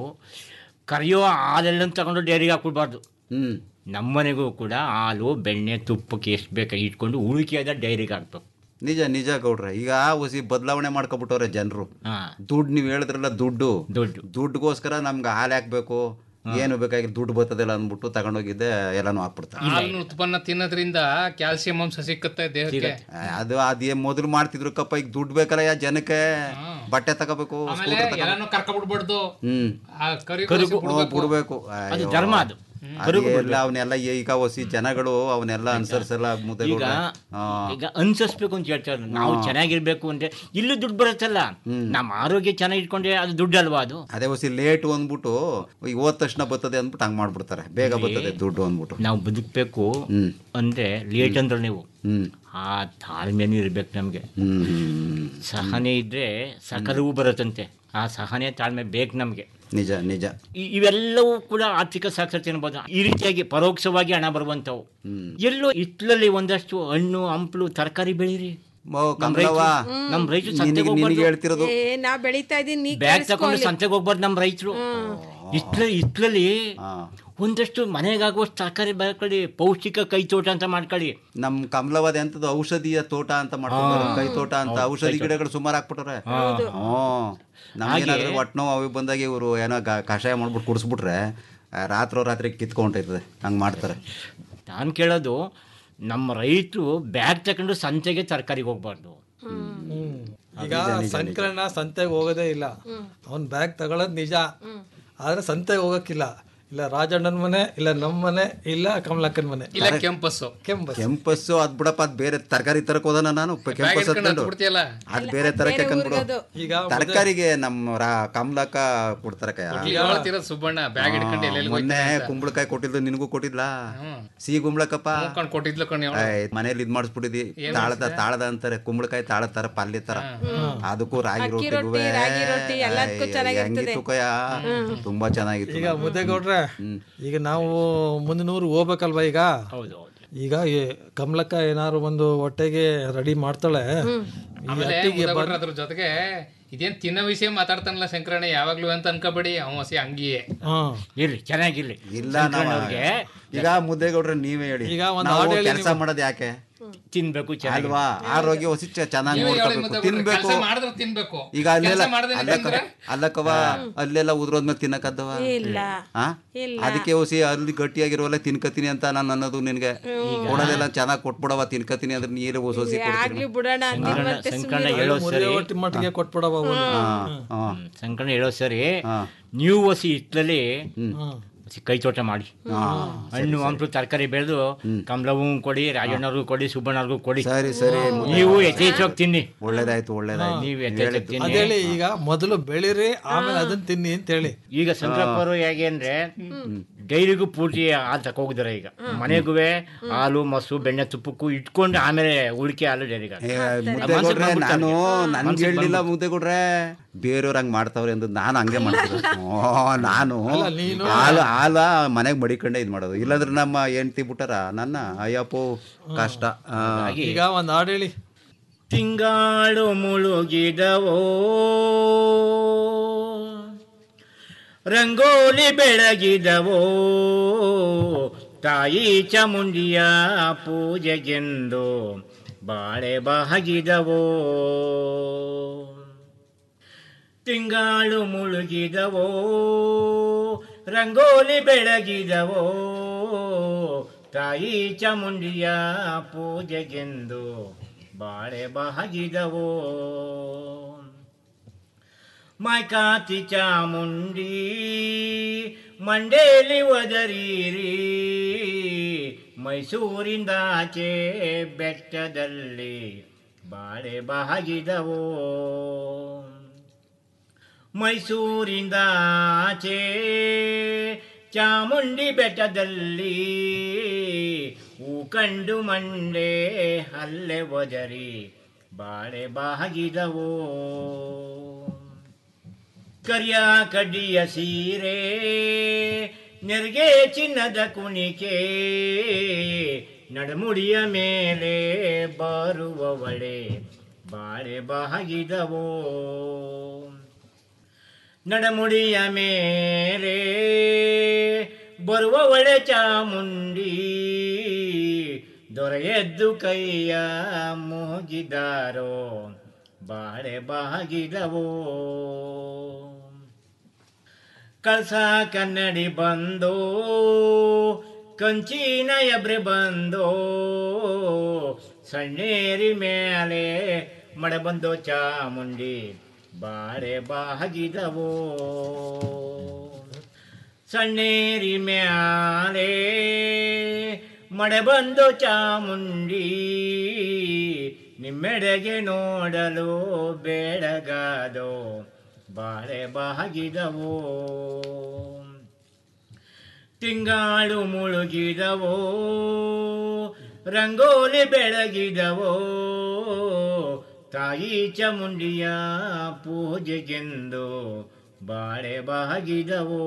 ಕರಿಯೋ ಹಾಲೆಲ್ಲ ತಗೊಂಡು ಡೈರಿಗೆ ಹಾಕೊಳ್ಬಾರ್ದು ಹ್ಮ್ ನಮ್ಮನೆಗೂ ಕೂಡ ಹಾಲು ಬೆಣ್ಣೆ ತುಪ್ಪಕ್ಕೆ ಎಷ್ಟು ಬೇಕು ಇಟ್ಕೊಂಡು ಉಳಿಕೆಯಾದ ಡೈರಿಗೆ ಹಾಕ್ಬೇಕು ನಿಜ ನಿಜ ಗೌಡ್ರೆ ಈಗ ಹುಸಿ ಬದಲಾವಣೆ ಮಾಡ್ಕೊಬಿಟ್ಟವ್ರೆ ಜನರು ಹಾಂ ದುಡ್ಡು ನೀವು ಹೇಳಿದ್ರಲ್ಲ ದುಡ್ಡು ದುಡ್ಡು ದುಡ್ಡುಗೋಸ್ಕರ ನಮ್ಗೆ ಹಾಲು ಹಾಕ್ಬೇಕು ಏನು ಬೇಕಾಗಿಲ್ಲ ದುಡ್ಡು ಬರ್ತದಿಲ್ಲ ಅಂದ್ಬಿಟ್ಟು ತಗೊಂಡೋಗಿದ್ದೆ ಎಲ್ಲಾನು ಹಾಕ್ಬಿಡ್ತಾರೆ ಹಾಲಿನ ಉತ್ಪನ್ನ ತಿನ್ನೋದ್ರಿಂದ ಕ್ಯಾಲ್ಸಿಯಂ ಅಂಶ ಸಿಕ್ಕತ್ತೆ ದೇಹಕ್ಕೆ ಅದು ಅದೇ ಮೊದಲು ಮಾಡ್ತಿದ್ರು ಕಪ್ಪ ಈಗ ದುಡ್ಡು ಬೇಕಲ್ಲ ಯಾ ಜನಕ್ಕೆ ಬಟ್ಟೆ ತಗೋಬೇಕು ಆಮೇಲೆ ಸ್ಕೂಟರ್ ತಗೋಬೇಕು ಎಲ್ಲಾನು ಕರ್ಕೊಬಿಡ್ಬಾರ್ದು ಹ್ಮ್ ಆ ಕರಿ ಕರುಗು ಬಿಡ್ಬೇಕು ಬಿಡ್ಬೇಕು ಅದು ಅಯ್ಯೋ. ಧರ್ಮ ಅದು ಎಲ್ಲ ಅವನ್ನೆಲ್ಲ ಈಗ ಹೊಸಿ ಜನಗಳು ಅವನ್ನೆಲ್ಲ ಅನುಸರಿಸಲ್ಲ ಮುದ್ದೆ ಈಗ ಈಗ ಅನ್ಸಸ್ಬೇಕು ಅಂತ ಹೇಳ್ತಾರೆ ನಾವು ಚೆನ್ನಾಗಿರ್ಬೇಕು ಅಂದ್ರೆ ಇಲ್ಲೂ ದುಡ್ಡು ಬರುತ್ತಲ್ಲ ನಮ್ಮ ಆರೋಗ್ಯ ಚೆನ್ನಾಗಿ ಇಟ್ಕೊಂಡ್ರೆ ಅದು ದುಡ್ಡು ಅಲ್ವಾ ಅದು ಅದೇ ಹೊಸಿ ಲೇಟ್ ಅಂದ್ಬಿಟ್ಟು ಈಗ ಹೋದ ತಕ್ಷಣ ಬರ್ತದೆ ಅಂದ್ಬಿಟ್ಟು ಹಂಗ್ ಮಾಡ್ಬಿಡ್ತಾರೆ ಬೇಗ ಬರ್ತದೆ ದುಡ್ಡು ಅಂದ್ಬಿಟ್ಟು ನಾವು ಬದುಕಬೇಕು ಹ್ಮ್. ಅಂದ್ರೆ ಲೇಟ್ ಅಂದ್ರೆ ನೀವು ಹ್ಮ್ ಆ ತಾಳ್ಮೆನೂ ಇರ್ಬೇಕು ನಮಗೆ ಹ್ಮ್ ಹ್ಮ್ ಸಹನೆ ಇದ್ರೆ ಸಕಲವೂ ಬರುತ್ತಂತೆ ಆ ಸಹನೆ ತಾಳ್ಮೆ ಬೇಕು ನಮಗೆ ನಿಜ ನಿಜ ಇವೆಲ್ಲವೂ ಕೂಡ ಆರ್ಥಿಕ ಸಾಕ್ಷರತೆ ಅನ್ಬೋದು ಈ ರೀತಿಯಾಗಿ ಪರೋಕ್ಷವಾಗಿ ಹಣ ಬರುವಂಥವು ಹ್ಮ್ ಎಲ್ಲೋ ಇಟ್ಲಲ್ಲಿ ಒಂದಷ್ಟು ಹಣ್ಣು ಹಂಪಲು ತರಕಾರಿ ಬೆಳೀರಿ ಮೋ ನಮ್ಮ ಕಮಲವ್ವ ರೈತರು ನಮ್ಮ ರೈತರು ಸಂತೆಗೆ ನಿನಗೆ ನಿನಗೆ ಹೋಗ್ಬಾರ್ದು ಹೇಳ್ತಿರೋದು ಏ ನಾ ಬೆಳಿತಾ ಇದೀನಿ ನೀ ಬ್ಯಾಗ್ ಕೇಳಿಸ್ಕೊ ತಗೊಂಡು ಅಲ್ಲಿ. ಸಂತೆಗೆ ಹೋಗ್ಬಾರ್ದು ನಮ್ಮ ರೈತರು ಇತ್ಲ ಇತ್ಲಲ್ಲಿ ಒಂದಷ್ಟು ಮನೆಗಾಗುವಷ್ಟು ತರಕಾರಿ ಬೆಳ್ಕೊಳ್ಳಿ ಪೌಷ್ಟಿಕ ಕೈ ತೋಟ ಅಂತ ಮಾಡ್ಕೊಳ್ಳಿ ನಮ್ ಕಮಲವಾದ ಎಂತದ್ದು ಔಷಧಿಯ ತೋಟ ಅಂತ ಮಾಡ್ತಾರೆ ಕೈ ತೋಟ ಅಂತ ಹೌದು, ಔಷಧಿ ಕೈ ತೋಟ. ಗಿಡಗಳು ಸುಮಾರು ಹಾಕ್ಬಿಟ್ರೆ ಹೌದು. ಹ್ಮ್ ನಮ್ಗೇನಾದ್ರೂ ಹಾಗೆ- ಒಟ್ಟು ನೋವು ಅವು ಬಂದಾಗ ಇವರು ಏನೋ ಗ- ಕಷಾಯ ಮಾಡ್ಬಿಟ್ಟು ಕುಡಿಸ್ಬಿಟ್ರೆ ಆ, ರಾತ್ರೋ ರಾತ್ರಿ ಕಿತ್ಕೊಂಡೈತದೆ ಹಂಗ್ ಮಾಡ್ತಾರೆ ನಾನು ಕೇಳೋದು ನಮ್ಮ ರೈತರು ಬ್ಯಾಗ್ ತಗೊಂಡು ಸಂತೆಗೆ ತರಕಾರಿಗೆ ಹೋಗ್ಬಾರ್ದು ಈಗ ಸಂಕ್ರಣ ಸಂತೆಗೆ ಹೋಗೋದೇ ಇಲ್ಲ ಅವ್ನ್ ಬ್ಯಾಗ್ ತಗೊಳ್ಳೋದು ನಿಜ ಆದ್ರೆ ಸಂತೆಗೆ ಹೋಗಕ್ಕಿಲ್ಲ ಇಲ್ಲ ರಾಜಣ್ಣನ ಮನೆ ಇಲ್ಲ ನಮ್ಮ ಮನೆ ಇಲ್ಲ ಕಮಲಕ್ಕನ ಮನೆ ಇಲ್ಲ ಕೆಂಪಸ್ಸು ಕೆಂಪಸ್ ಕೆಂಪಸ್ಸು ಅದ್ ಬಿಡಪ್ಪ ಅದ್ ಬೇರೆ ತರಕಾರಿ ತರಕ್ ಹೋದ ನಾನು ಪ- ಕೆಂಪಸ್ ಹಿಡ್ಕೊಂಡು ಹತ್ಕೊಂಡು ಹತ್ಬಿಡ್ತೀಯಲ್ಲ? ಅದ್ ಬೇರೆ ತರಕ್ಕೆ ಕಂದ್ಬಿಡು ಈಗ ತರಕಾರಿಗೆ ನಮ್ಮ ರಾ- ಕಮಲಕ್ಕ ಕೊಡ್ತಾರೆ ಕಯ್ಯ ಕೊಡ್ಲಿ ಹೇಳ್ತಿರೋದು ಸುಬ್ಬಣ್ಣ ಬ್ಯಾಗ್ ಹಿಡ್ಕೊಂಡು ಎಲ್ಲೆಲ್ಲಿ ಮೊನ್ನೆ ಕುಂಬಳಕಾಯಿ ಕೊಟ್ಟಿದ್ದು ನಿನಗೂ ಕೊಟ್ಟಿದ್ಲಾ ಸಿಹಿ ಕುಂಬಳಕಪ್ಪ ಮುಖಂಡ್ ಕೊಟ್ಟಿದ್ಲು ಕಣಿ ಮನೇಲಿ ಇದ್ ಮಾಡಿಸ್ಬಿಟ್ಟಿದಿ ಏನ್ ತಾಳದ ಮಾಡ್ಸಿದೆ? ತಾಳದ ಅಂತಾರೆ ಕುಂಬಳಕಾಯಿ ತಾಳದ ತರ ಪಲ್ಯ ತರ ಅದಕ್ಕೂ ರಾಗಿ ಅಕ್ಕಿ ರೊಟ್ಟಿಗೂ ರೊಟ್ಟಿ, ರಾಗಿ ರೊಟ್ಟಿ ಎಲ್ಲದಕ್ಕೂ ಚೆನ್ನಾಗಿರ್ತದೆ. ಹೆಂಗಿತ್ತು ಕಯ್ಯ ತುಂಬಾ ಚೆನ್ನಾಗಿತ್ತು ಈಗ ಮುದ್ದೆಗೌಡ್ರೆ ಈಗ ನಾವು ಮುಂದಿನೂರು ಹೋಗ್ಬೇಕಲ್ವಾ ಈಗ ಹೌದು ಈಗ ಈ ಕಮಲಕ್ಕ ಏನಾದ್ರು ಒಂದು ಹೊಟ್ಟೆಗೆ ರೆಡಿ ಮಾಡ್ತಾಳೆ ಈ ಆಮೇಲೆ ಅಟ್ಟಿಗೆ ಮುದ್ದೆಗೌಡ್ರು ಬಂದ್- ಅದ್ರ ಜೊತೆಗೆ ಇದೇನ್ ತಿನ್ನೋ ವಿಷಯ ಮಾತಾಡ್ತಾನಲ್ಲ ಶಂಕರಣ್ಣ ಯಾವಾಗ್ಲೂ ಅಂತ ಅನ್ಕೋಬೇಡಿ ಅವ ಹಸಿ ಹಂಗಿಯೇ ಇರ್ಲಿ ಚೆನ್ನಾಗಿರ್ಲಿ ಇಲ್ಲ ನಾವು ಸಂಕ್ರಮಣವ್ರಿಗೆ ಈಗ ಮುದ್ದೆಗೌಡ್ರೆ ನೀವೇ ಹೇಳಿ ಈಗ ಒಂದ್ ನಾವು ಹಾಡ್ ಹೇಳಿ ಕೆಲಸ ನೀವು. ಮಾಡೋದು ಯಾಕೆ ತಿನ್ಬೇಕು ಚೆನ್ನಾಗಿ ಅಲ್ವಾ ಆರೋಗ್ಯ ಹೊಸಿ ಚೆನ್ನಾಗಿ ನೀವೇ ಹೇಳಿ ನೋಡ್ಕೋಬೇಕು ಮುದ್ದೆಗೌಡ್ರೆ, ತಿನ್ಬೇಕು ಕೆಲ್ಸ ಮಾಡಿದ್ರೆ ತಿನ್ಬೇಕು ಈಗ ಅಲ್ಲೆಲ್ಲ ಕೆಲ್ಸ ಮಾಡ್ದೇನೆ ಅಲ್ಲಕ್ಕ ತಿಂದ್ರೆ? ಅಲ್ಲಕ್ಕವ ಅಲ್ಲೆಲ್ಲ ಉದ್ರೋದ್ಮೇಲೆ ತಿನ್ನಕದ್ದವ ಇಲ್ಲ ಆ? ಇಲ್ಲ. ಅದಕ್ಕೆ ಹೊಸಿ ಅಲ್ಲಿ ಗಟ್ಟಿಯಾಗಿರೋಲ್ಲ ತಿನ್ಕತೀನಿ ಅಂತ ನಾನು ಅನ್ನೋದು ನಿನ್ಗೆ ಕೊಡೋದೆಲ್ಲ ಚೆನ್ನಾಗಿ ಕೊಟ್ಬಿಡವ ತಿನ್ಕತೀನಿ ಅಂದ್ರೆ ನೀರೇ ಹೊಸ ಹೊಸಿ ಆಗ್ಲಿ ಬಿಡೋಣ ಅಂದಿದ್ ಮತ್ತೆ ಸಂಕರಣ ಸುಮ್ನಿರು. ಹೇಳೋ ಮುದ್ದೆ ಸರಿ ಹೊಟ್ಟಿ ಮಟ್ಟಿಗೆ ಕೊಟ್ಬಿಡವ ಸಂಕರಣ ಹೇಳೋ ಸರಿ ನೀವು ಹಸಿ ಇತ್ತಲ್ಲಿ ಹಸಿ ಕೈ ತೋಟ ಮಾಡಿ ಹಣ್ಣು ಹಂಪಲು ತರಕಾರಿ ಬೆಳೆದು ಕಮಲವು ಕೊಡಿ ರಾಜಣ್ಣವ್ರಿಗೂ ಕೊಡಿ ಸುಬ್ಬಣ್ಣವ್ರಿಗೂ ಕೊಡಿ ಸರಿ ಸರಿ ನೀವು ಯಥೇಚ್ಛವಾಗಿ ತಿನ್ನಿ ಒಳ್ಳೇದಾಯ್ತು ಒಳ್ಳೇದಾಯ್ತು ನೀವು ಯಥೇಚ್ಛವಾಗಿ ತಿನ್ನಿ ಅದೇಳಿ ಈಗ ಮೊದಲು ಬೆಳಿರಿ ಆಮೇಲೆ ಅದನ್ನ ತಿನ್ನಿ ಅಂತ ಹೇಳಿ ಈಗ ಸಂಕ್ರಪ್ಪರು ಹೇಗೆ ಅಂದ್ರೆ ಡೈರಿಗೂ ಪೂರ್ತಿ ಹಾಲು ತಕೋಗಿದ್ದಾರೆ ಈಗ ಮನೆಗೂ ಹಾಲು ಮೊಸರು ಬೆಣ್ಣೆ ತುಪ್ಪಕ್ಕೂ ಇಟ್ಕೊಂಡು ಆಮೇಲೆ ಉಳಿಕೆ ಹಾಲು ಡೈರಿಗೆ ಏ, ಮುದ್ದೆಗೌಡ್ರೆ ನಾನು ನನ್ಗೆ ಹೇಳಿಲ್ಲ ಮುದ್ದೆಗೌಡ್ರೆ ಬೇರೆಯವ್ರು ಹಂಗ್ ಮಾಡ್ತಾವ್ರೆ ಎಂದು ನಾನು ಹಂಗೆ ಮಾಡ್ತಿದ್ದೆ ಓ ನಾನು ಹಾಲು ಹಾಲ ಮನೆಗೆ ಮಡಿಕೊಂಡೆ ಇದ್ ಮಾಡೋದು ಇಲ್ಲಾಂದ್ರೆ ನಮ್ಮ ಹೆಂಡ್ತಿ ಬಿಟ್ಟಾರ ನನ್ನ ಅಯ್ಯಪ್ಪೋ ಕಷ್ಟ ಆ. ಈಗ ಒಂದ್ ಹಾಡು ಹೇಳಿ ತಿಂಗಾಳು ಮುಳುಗಿದವೋ ರಂಗೋಲಿ ಬೆಳಗಿದವೋ ತಾಯಿ ಚಾಮುಂಡಿಯ ಪೂಜೆಗೆಂದು ಬಾಳೆ ಬಾಗಿದವೋ ತಿಂಗಾಳು ಮುಳುಗಿದವೋ ರಂಗೋಲಿ ಬೆಳಗಿದವೋ ತಾಯಿ ಚಾಮುಂಡಿಯ ಪೂಜೆಗೆಂದು ಬಾಳೆ ಬಾಗಿದವೋ ಮೈಕಾತಿ ಚಾಮುಂಡಿ ಮಂಡೇಲಿ ಒದರೀರಿ ಮೈಸೂರಿಂದಾಚೆ ಬೆಟ್ಟದಲ್ಲಿ ಬಾಳೆ ಬಾಗಿದವೋ ಮೈಸೂರಿಂದಾಚೆ ಚಾಮುಂಡಿ ಬೆಟ್ಟದಲ್ಲಿ ಹೂ ಕಂಡು ಮಂಡೆ ಅಲ್ಲೇ ಒದರಿ ಬಾಳೆ ಬಾಗಿದವೋ ಕರಿಯ ಕಡ್ಡಿಯ ಸೀರೆ ನೆರಿಗೆ ಚಿನ್ನದ ಕುಣಿಕೆ ನಡಮುಡಿಯ ಮೇಲೆ ಬರುವವಳೆ ಬಾಳೆ ಬಾಗಿದವೋ ನಡಮುಡಿಯ ಮೇಲೆ ಬರುವವಳೆ ಚಾಮುಂಡಿ ದೊರೆಯದ್ದು ಕೈಯ ಮುಗಿದಾರೋ ಬಾಳೆ ಬಾಗಿದವೋ ಕಳಸ ಕನ್ನಡಿ ಬಂದೋ ಕಂಚಿನ ಎಬ್ರೆ ಬಂದೋ ಸಣ್ಣೇರಿ ಮೇಲೆ ಮಳೆ ಬಂದೋ ಚಾಮುಂಡಿ ಬಾಳೆ ಬಾಗಿದವೋ ಸಣ್ಣೇರಿ ಮ್ಯಾಲೆ ಮಳೆ ಬಂದು ಚಾಮುಂಡಿ ನಿಮ್ಮೆಡೆಗೆ ನೋಡಲು ಬೆಳಗಾದೋ ಬಾಳೆ ಬಾಗಿದವೋ ತಿಂಗಾಳು ಮುಳುಗಿದವೋ ರಂಗೋಲಿ ಬೆಳಗಿದವೋ ತಾಯಿ ಚಾಮುಂಡಿಯ ಪೂಜೆಗೆಂದು ಬಾಳೆ ಬಾಗಿದವೋ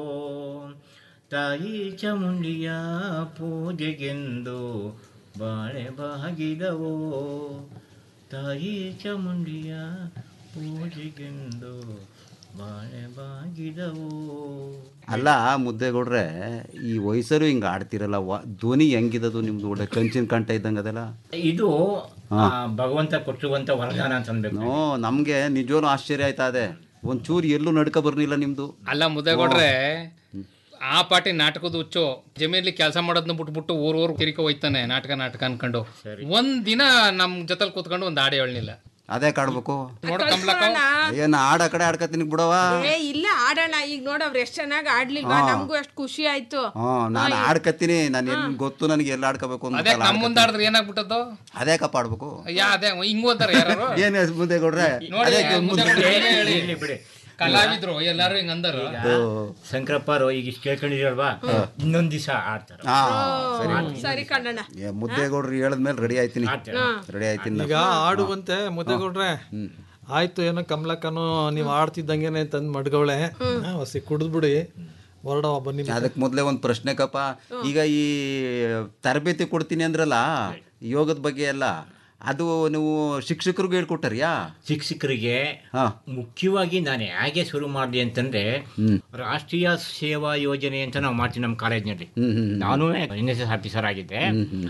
ತಾಯಿ ಚಾಮುಂಡಿಯ ಪೂಜೆಗೆಂದು ಬಾಳೆ ಬಾಗಿದವೋ ತಾಯಿ ಚಾಮುಂಡಿಯ ಪೂಜೆಗೆಂದು ಬಾಳೆ ಬಾಗಿದವು ಅಲ್ಲ ಮುದ್ದೆಗೌಡ್ರೆ ಈ ವಯಸ್ಸರು ಹಿಂಗೆ ಆಡ್ತಿರಲ್ಲ ವ- ಧ್ವನಿ ಹೆಂಗಿದದು ನಿಮ್ದು ಒಳ್ಳೆ ಕಂಚಿನ ಕಂಠ ಇದ್ದಂಗೆ ಅದೆಲ್ಲ ಇದು ಹಾ. ಆ, ಭಗವಂತ ಕೊಟ್ಟಿರುವಂತ ವರದಾನ ಅಂತ ಅನ್ಬೇಕು ನೋ ನಮಗೆ ನಿಜವಾಗ್ಲೂ ಆಶ್ಚರ್ಯ ಆಯ್ತಾ ಇದೆ ಒಂಚೂರು ಎಲ್ಲೂ ನಡ್ಕ ಬರ್ನಿಲ್ಲ ನಿಮ್ದು ಅಲ್ಲ ಮುದ್ದೆಗೌಡ್ರೆ ಆ ಪಾಟಿ ನಾಟಕದ ಹುಚ್ಚು ಜಮೀನಲ್ಲಿ ಕೆಲಸ ಮಾಡೋದನ್ನ ಬಿಟ್ಬಿಟ್ಟು ಊರ್ ಊರ್ ಕಿರಿಕ ಹೋಯ್ತಾನೆ ನಾಟಕ ನಾಟಕ ಅನ್ಕೊಂಡು ಒಂದ್ ದಿನ ನಮ್ ಜೊತೆಲ್ ಕೂತ್ಕೊಂಡು ಒಂದ್ ಹಾಡು ಹೇಳಲಿಲ್ಲ ಅದೇ ಕಾಡ್ಬೇಕು ನೋಡ ಕಮಲಕ್ಕ ಏನ್ ಆಡ ಕಡೆ ಆಡ್ಕತೀನಿ ಬಿಡವ ಏ ಇಲ್ಲ ಆಡೋಣ ಈಗ ನೋಡ್ ಅವ್ರು ಎಷ್ಟ್ ಚೆನ್ನಾಗಿ ಆಡ್ಲಿಲ್ವಾ ಹಾ. ನಮಗೂ ಎಷ್ಟ್ ಖುಷಿ ಆಯ್ತು ಹ್ಮ್ ನಾನು ಆಡ್ಕತ್ತೀನಿ ನಾನು ಎಲ್ಲಿ ಗೊತ್ತು ನನಗೆ ಎಲ್ಲ ಆಡ್ಕೋಬೇಕು ಅಂತ ಅದೇ ಕಾಲ ನಮ್ ಮುಂದೆ ಆಡಿದ್ರೆ ಏನಾಗ್ಬಿಟ್ಟದ್ದು ಅದೇ ಕಪ್ಪ ಆಡ್ಬೇಕು ಯಾ ಅದೇ ಹಿಂಗ್ ಓದ್ತಾರ ಯಾರು ಏನ್ ಮುಂದೆ ಕೊಡ್ರೆ ನೋಡಿ ಅದೇ ಮುಂದೆ ಮುದ್ದೆಗೌಡ್ರೆ ಏನೇ ಹೇಳಿ. ಇರ್ಲಿ ಬಿಡಿ ಕಲಾವಿದ್ರು ಎಲ್ಲಾರು ಹಿಂಗ್ ಅಂದರು ಶಂಕರಪ್ಪರು ಈಗ ಇಷ್ಟು ಕೇಳ್ಕೊಂಡಿರಲ್ವಾ ಇನ್ನೊಂದ್ ದಿವಸ ಆಡ್ತಾರೆ ಹಾ ಸರಿ ಸರಿ ಕಣ್ಣಣ್ಣ ಏ, ಮುದ್ದೆಗೌಡ್ರು ಹೇಳಿದ್ಮೇಲೆ ರೆಡಿ ಆಯ್ತೀನಿ ರೆಡಿ ಆಯ್ತೀನಿ ಈಗ ಆಡುವಂತೆ ಮುದ್ದೆಗೌಡ್ರೆ ಆಯ್ತು ಏನೋ ಕಮಲಕ್ಕನು ನೀವು ಆಡ್ತಿದ್ದಂಗೆನೆ ತಂದ್ ಮಡ್ಗವಳೆ ಹೊಸಿ ಕುಡಿದ್ಬಿಡಿ ಹೊರಡವ ಬನ್ನಿ ಅದಕ್ಕೆ ಮೊದಲೇ ಒಂದು ಪ್ರಶ್ನೆ ಕಪ್ಪ ಈಗ ಈ ತರಬೇತಿ ಕೊಡ್ತೀನಿ ಅಂದ್ರಲ್ಲ ಯೋಗದ ಬಗ್ಗೆ ಎಲ್ಲ ಅದು ನೀವು ಶಿಕ್ಷಕರಿಗೆ ಹೇಳ್ಕೊಟ್ಟಾರ್ಯಾ ಶಿಕ್ಷಕರಿಗೆ ಮುಖ್ಯವಾಗಿ ನಾನು ಹೇಗೆ ಶುರು ಮಾಡಿದೆ ಅಂತಂದ್ರೆ ರಾಷ್ಟ್ರೀಯ ಸೇವಾ ಯೋಜನೆ ಅಂತ ನಾವು ಮಾಡ್ತೀವಿ ನಮ್ಮ ಕಾಲೇಜಿನಲ್ಲಿ ನಾನು ಎನ್ ಎಸ್ ಎಸ್ ಆಫೀಸರ್ ಆಗಿದ್ದೆ